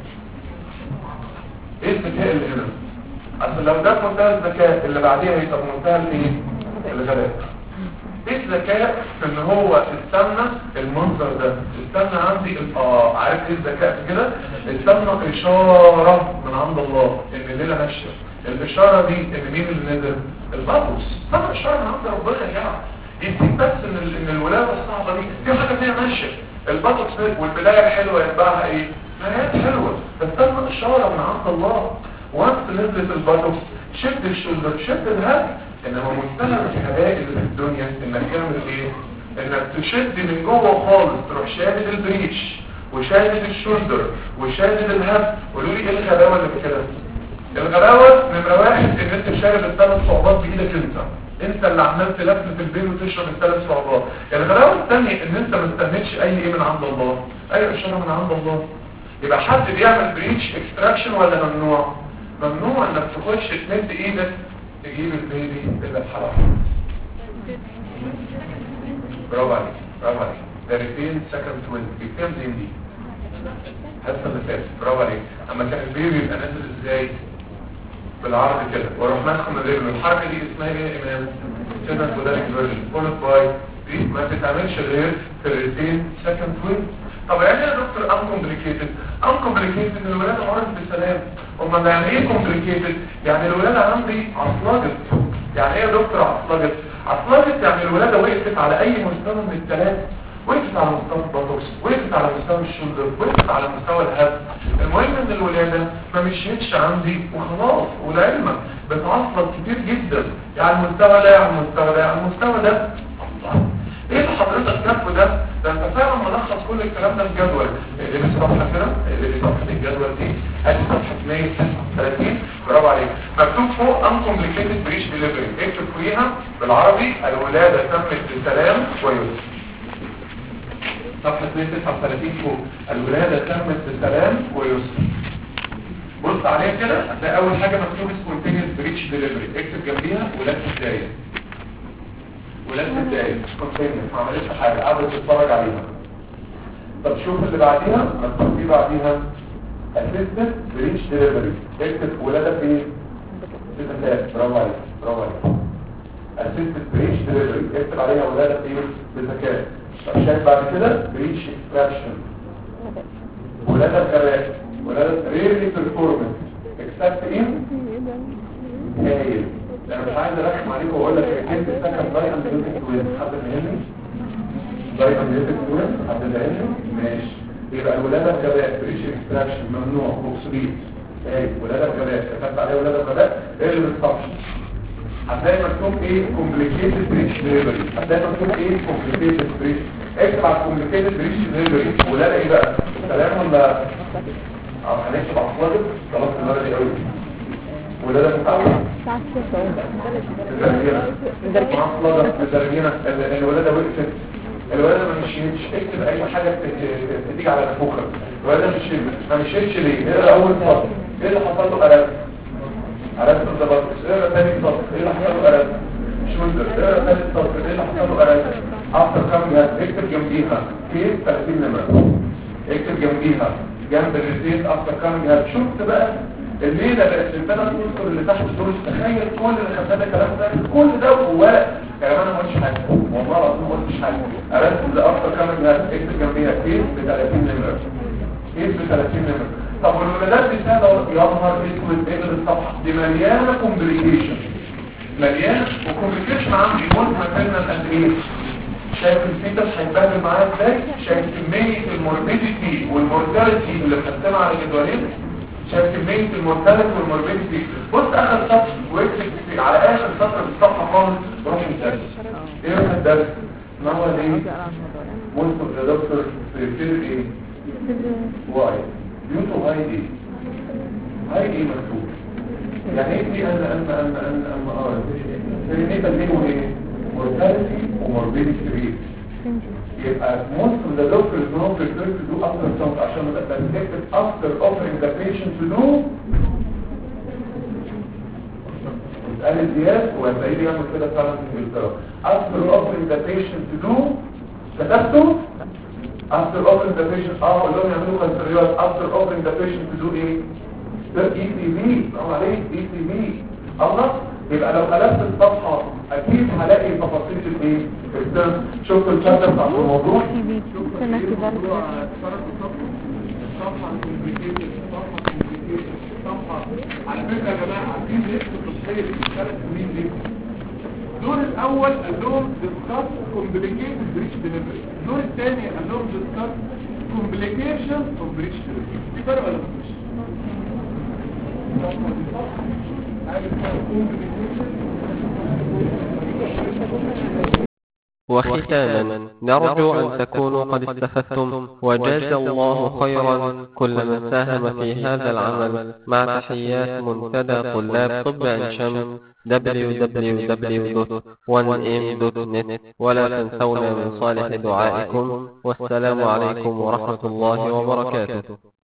ايه الذكاء اللي هنا اصل لو ده منتهى الذكاء اللي بعديها هيبقى منتهى الايه الغباء ايه الذكاء في ان هو استنى المنظر ده استنى عندي اه عارف ايه الذكاء في كده استنى اشارة من عند الله ان الليلة ماشية الاشارة دي ان مين اللي نزل البابوس طبعا اشارة من عند ربنا يا جماعة يديك بس ان ال- ان الولادة الصعبة دي في حاجة فيها ماشية البابوس والبداية الحلوة يتبعها ايه نهايات حلوة فاستنى اشارة من عند الله وانت نزلت البابوس شد الشولدر شد الهد انما منتهى الحلاقة اللي في الدنيا انك تعمل ايه انك تشد من جوه خالص تروح شادد البريتش وشادد الشولدر وشادد الهب قولوا لي ايه الغباوه اللي في كده الغباوه نمره واحد ان انت شارب الثلاث صعوبات بايدك انت انت اللي عمال تلف في البين وتشرب الثلاث صعوبات الغباوه الثانيه ان انت ما استنيتش اي ايه من عند الله اي اشاره من عند الله يبقى حد بيعمل بريتش اكستراكشن ولا ممنوع ممنوع انك تخش تمد ايدك تجيب البيبي اللي اتحرق برافو عليك برافو عليك ده ريتين سكند توين بكام زين دي حتى اللي فاتت برافو عليك اما كان البيبي يبقى نازل ازاي بالعرض كده واروح ماسكه من الرجل الحركه دي اسمها ايه يا امام كده كوداريك فيرجن فولد باي دي ما تتعملش غير في الريتين سكند توين طب يعني ايه يا دكتور ان كومبليكيتد ان كومبليكيتد ان الولاده مرت بسلام امال يعني ايه كومبليكيتد يعني الولاده عندي عصلجت يعني ايه يا دكتور عصلجت عصلجت يعني الولاده وقفت على اي مستوى من الثلاثه وقفت على مستوى البطوكس وقفت على مستوى الشولدر وقفت على مستوى الهب المهم ان الولاده ما مشيتش عندي وخلاص ولعلمك بتعصلك كتير جدا يعني المستوى ده يعني المستوى ده يعني المستوى ده الله ايه اللي حضرتك كاتبه ده ده انت فعلا ملخص كل الكلام ده في جدول اللي في صفحه كده اللي في صفحه الجدول دي ادي صفحه 136 برافو عليك مكتوب فوق uncomplicated بريش ديليفري اكتب فوقيها بالعربي الولاده تمت بسلام ويسر صفحه 139 فوق الولاده تمت بسلام ويسر بص عليها كده هتلاقي اول حاجه مكتوب spontaneous بريتش ديليفري اكتب جنبيها ولاده بدايه ولازم تدقايق كونتينر ما عملتش حاجة قاعدة تتفرج عليها طب شوف اللي بعديها مكتوب فيه بعديها اسيستنت بريتش ديليفري اكتب ولادة في ايه؟ ستة برافو عليك برافو عليك اسيستنت بريتش ديليفري اكتب عليها ولادة في ايه؟ بذكاء طب شايف بعد كده بريتش اكستراكشن ولادة بغباء ولادة ريرلي بيرفورمنس اكسبت ايه؟ هايل انا مش عايز ارخم عليكم واقول لك كيف تسكن ضايقه من يوتيوب توين حد فاهمني ضايقه من يوتيوب توين حد فاهمني ماشي يبقى الولاده بغباء بريش اكستراكشن ممنوع اوبسوليت ايه ولاده بغباء كتبت عليها ولاده بغباء ايه اللي بتصفش هتلاقي مكتوب ايه كومبليكيتد بريش ديليفري هتلاقي مكتوب ايه كومبليكيتد بريش اكتب على كومبليكيتد بريش ديليفري ولاده ايه بقى سلام ولا اه هنكتب عصلجة خلاص الولد قوي ولا ده متعود عصلجة مدرجينة الولادة وقفت الولادة ما مشيتش اكتب اي حاجة ت- ت- تيجي على نفوخك الولادة مش ما مشيتش ليه ايه اول سطر ايه اللي حصل له قلب قلب الضبط ايه تاني سطر ايه اللي حصل له قلب شولدر ايه تاني سطر ايه اللي حصل له قلب اكتر كام جهاز اكتب جنبيها كيس 30 نمرة اكتب جنبيها جنب الريزيت اكتر كام جهاز شفت بقى الليلة بقت الثلاث عنصر اللي تحت دول تخيل كل اللي خدنا الكلام ده كل ده جواه يا جماعه انا ما قلتش حاجه والله العظيم ما قلتش حاجه ارسم لاكتر كام جهاز اكتب جنبيها كيس ب 30 نمرة كيس ب 30 نمرة طب والولادات دي سهله يا نهار اسود اقلب الصفحه دي مليانه كومبليكيشن مليانه وكومبليكيشن عندي قلت مثلا قد ايه شايف الفيتس هيتبهدل معايا ازاي شايف كميه الموربيديتي والمورتاليتي اللي مقسمه على جدولين شايف كميه المورتاليتي والموربيديتي بص اخر سطر واكتب في- على اخر سطر في الصفحه خالص روح الدرس ايه روح الدرس ما هو ليه most of the doctors prefer ايه واي بيوتو هاي ايه هاي ايه مكتوب يعني ايه دي ان ان ان ان ان ار النيتا دي هو ايه mortality وموربيديتي ريت يبقى most of the doctors don't prefer to do ultrasound عشان ما تبقى detected after offering the patient to do قال الزياد وهتلاقيه بيعمل كده فعلا في انجلترا after offering the patient to do كتبته after offering the patient اه قول لهم يعملوا كونسريات after offering the patient to do ايه ده اي سي في برافو عليك اي سي في الله يبقى لو قلبت الصفحه اكيد هلاقي تفاصيل الايه الترم شفت الشابتر بتاع الموضوع استنى كده على فكره يا جماعه عايزين نكتب الصحيه في الثلاث سنين دي الدور الاول قال لهم ديسكاس كومبليكيشن بريتش ديليفري الدور الثاني قال لهم ديسكاس كومبليكيشن اوف بريتش ديليفري في فرق ولا مفيش وختاما نرجو أن تكونوا قد استفدتم وجاز الله خيرا كل من ساهم في هذا العمل مع تحيات منتدى طلاب طب عين شمس www.1m.net ولا تنسونا من صالح دعائكم والسلام عليكم ورحمة الله وبركاته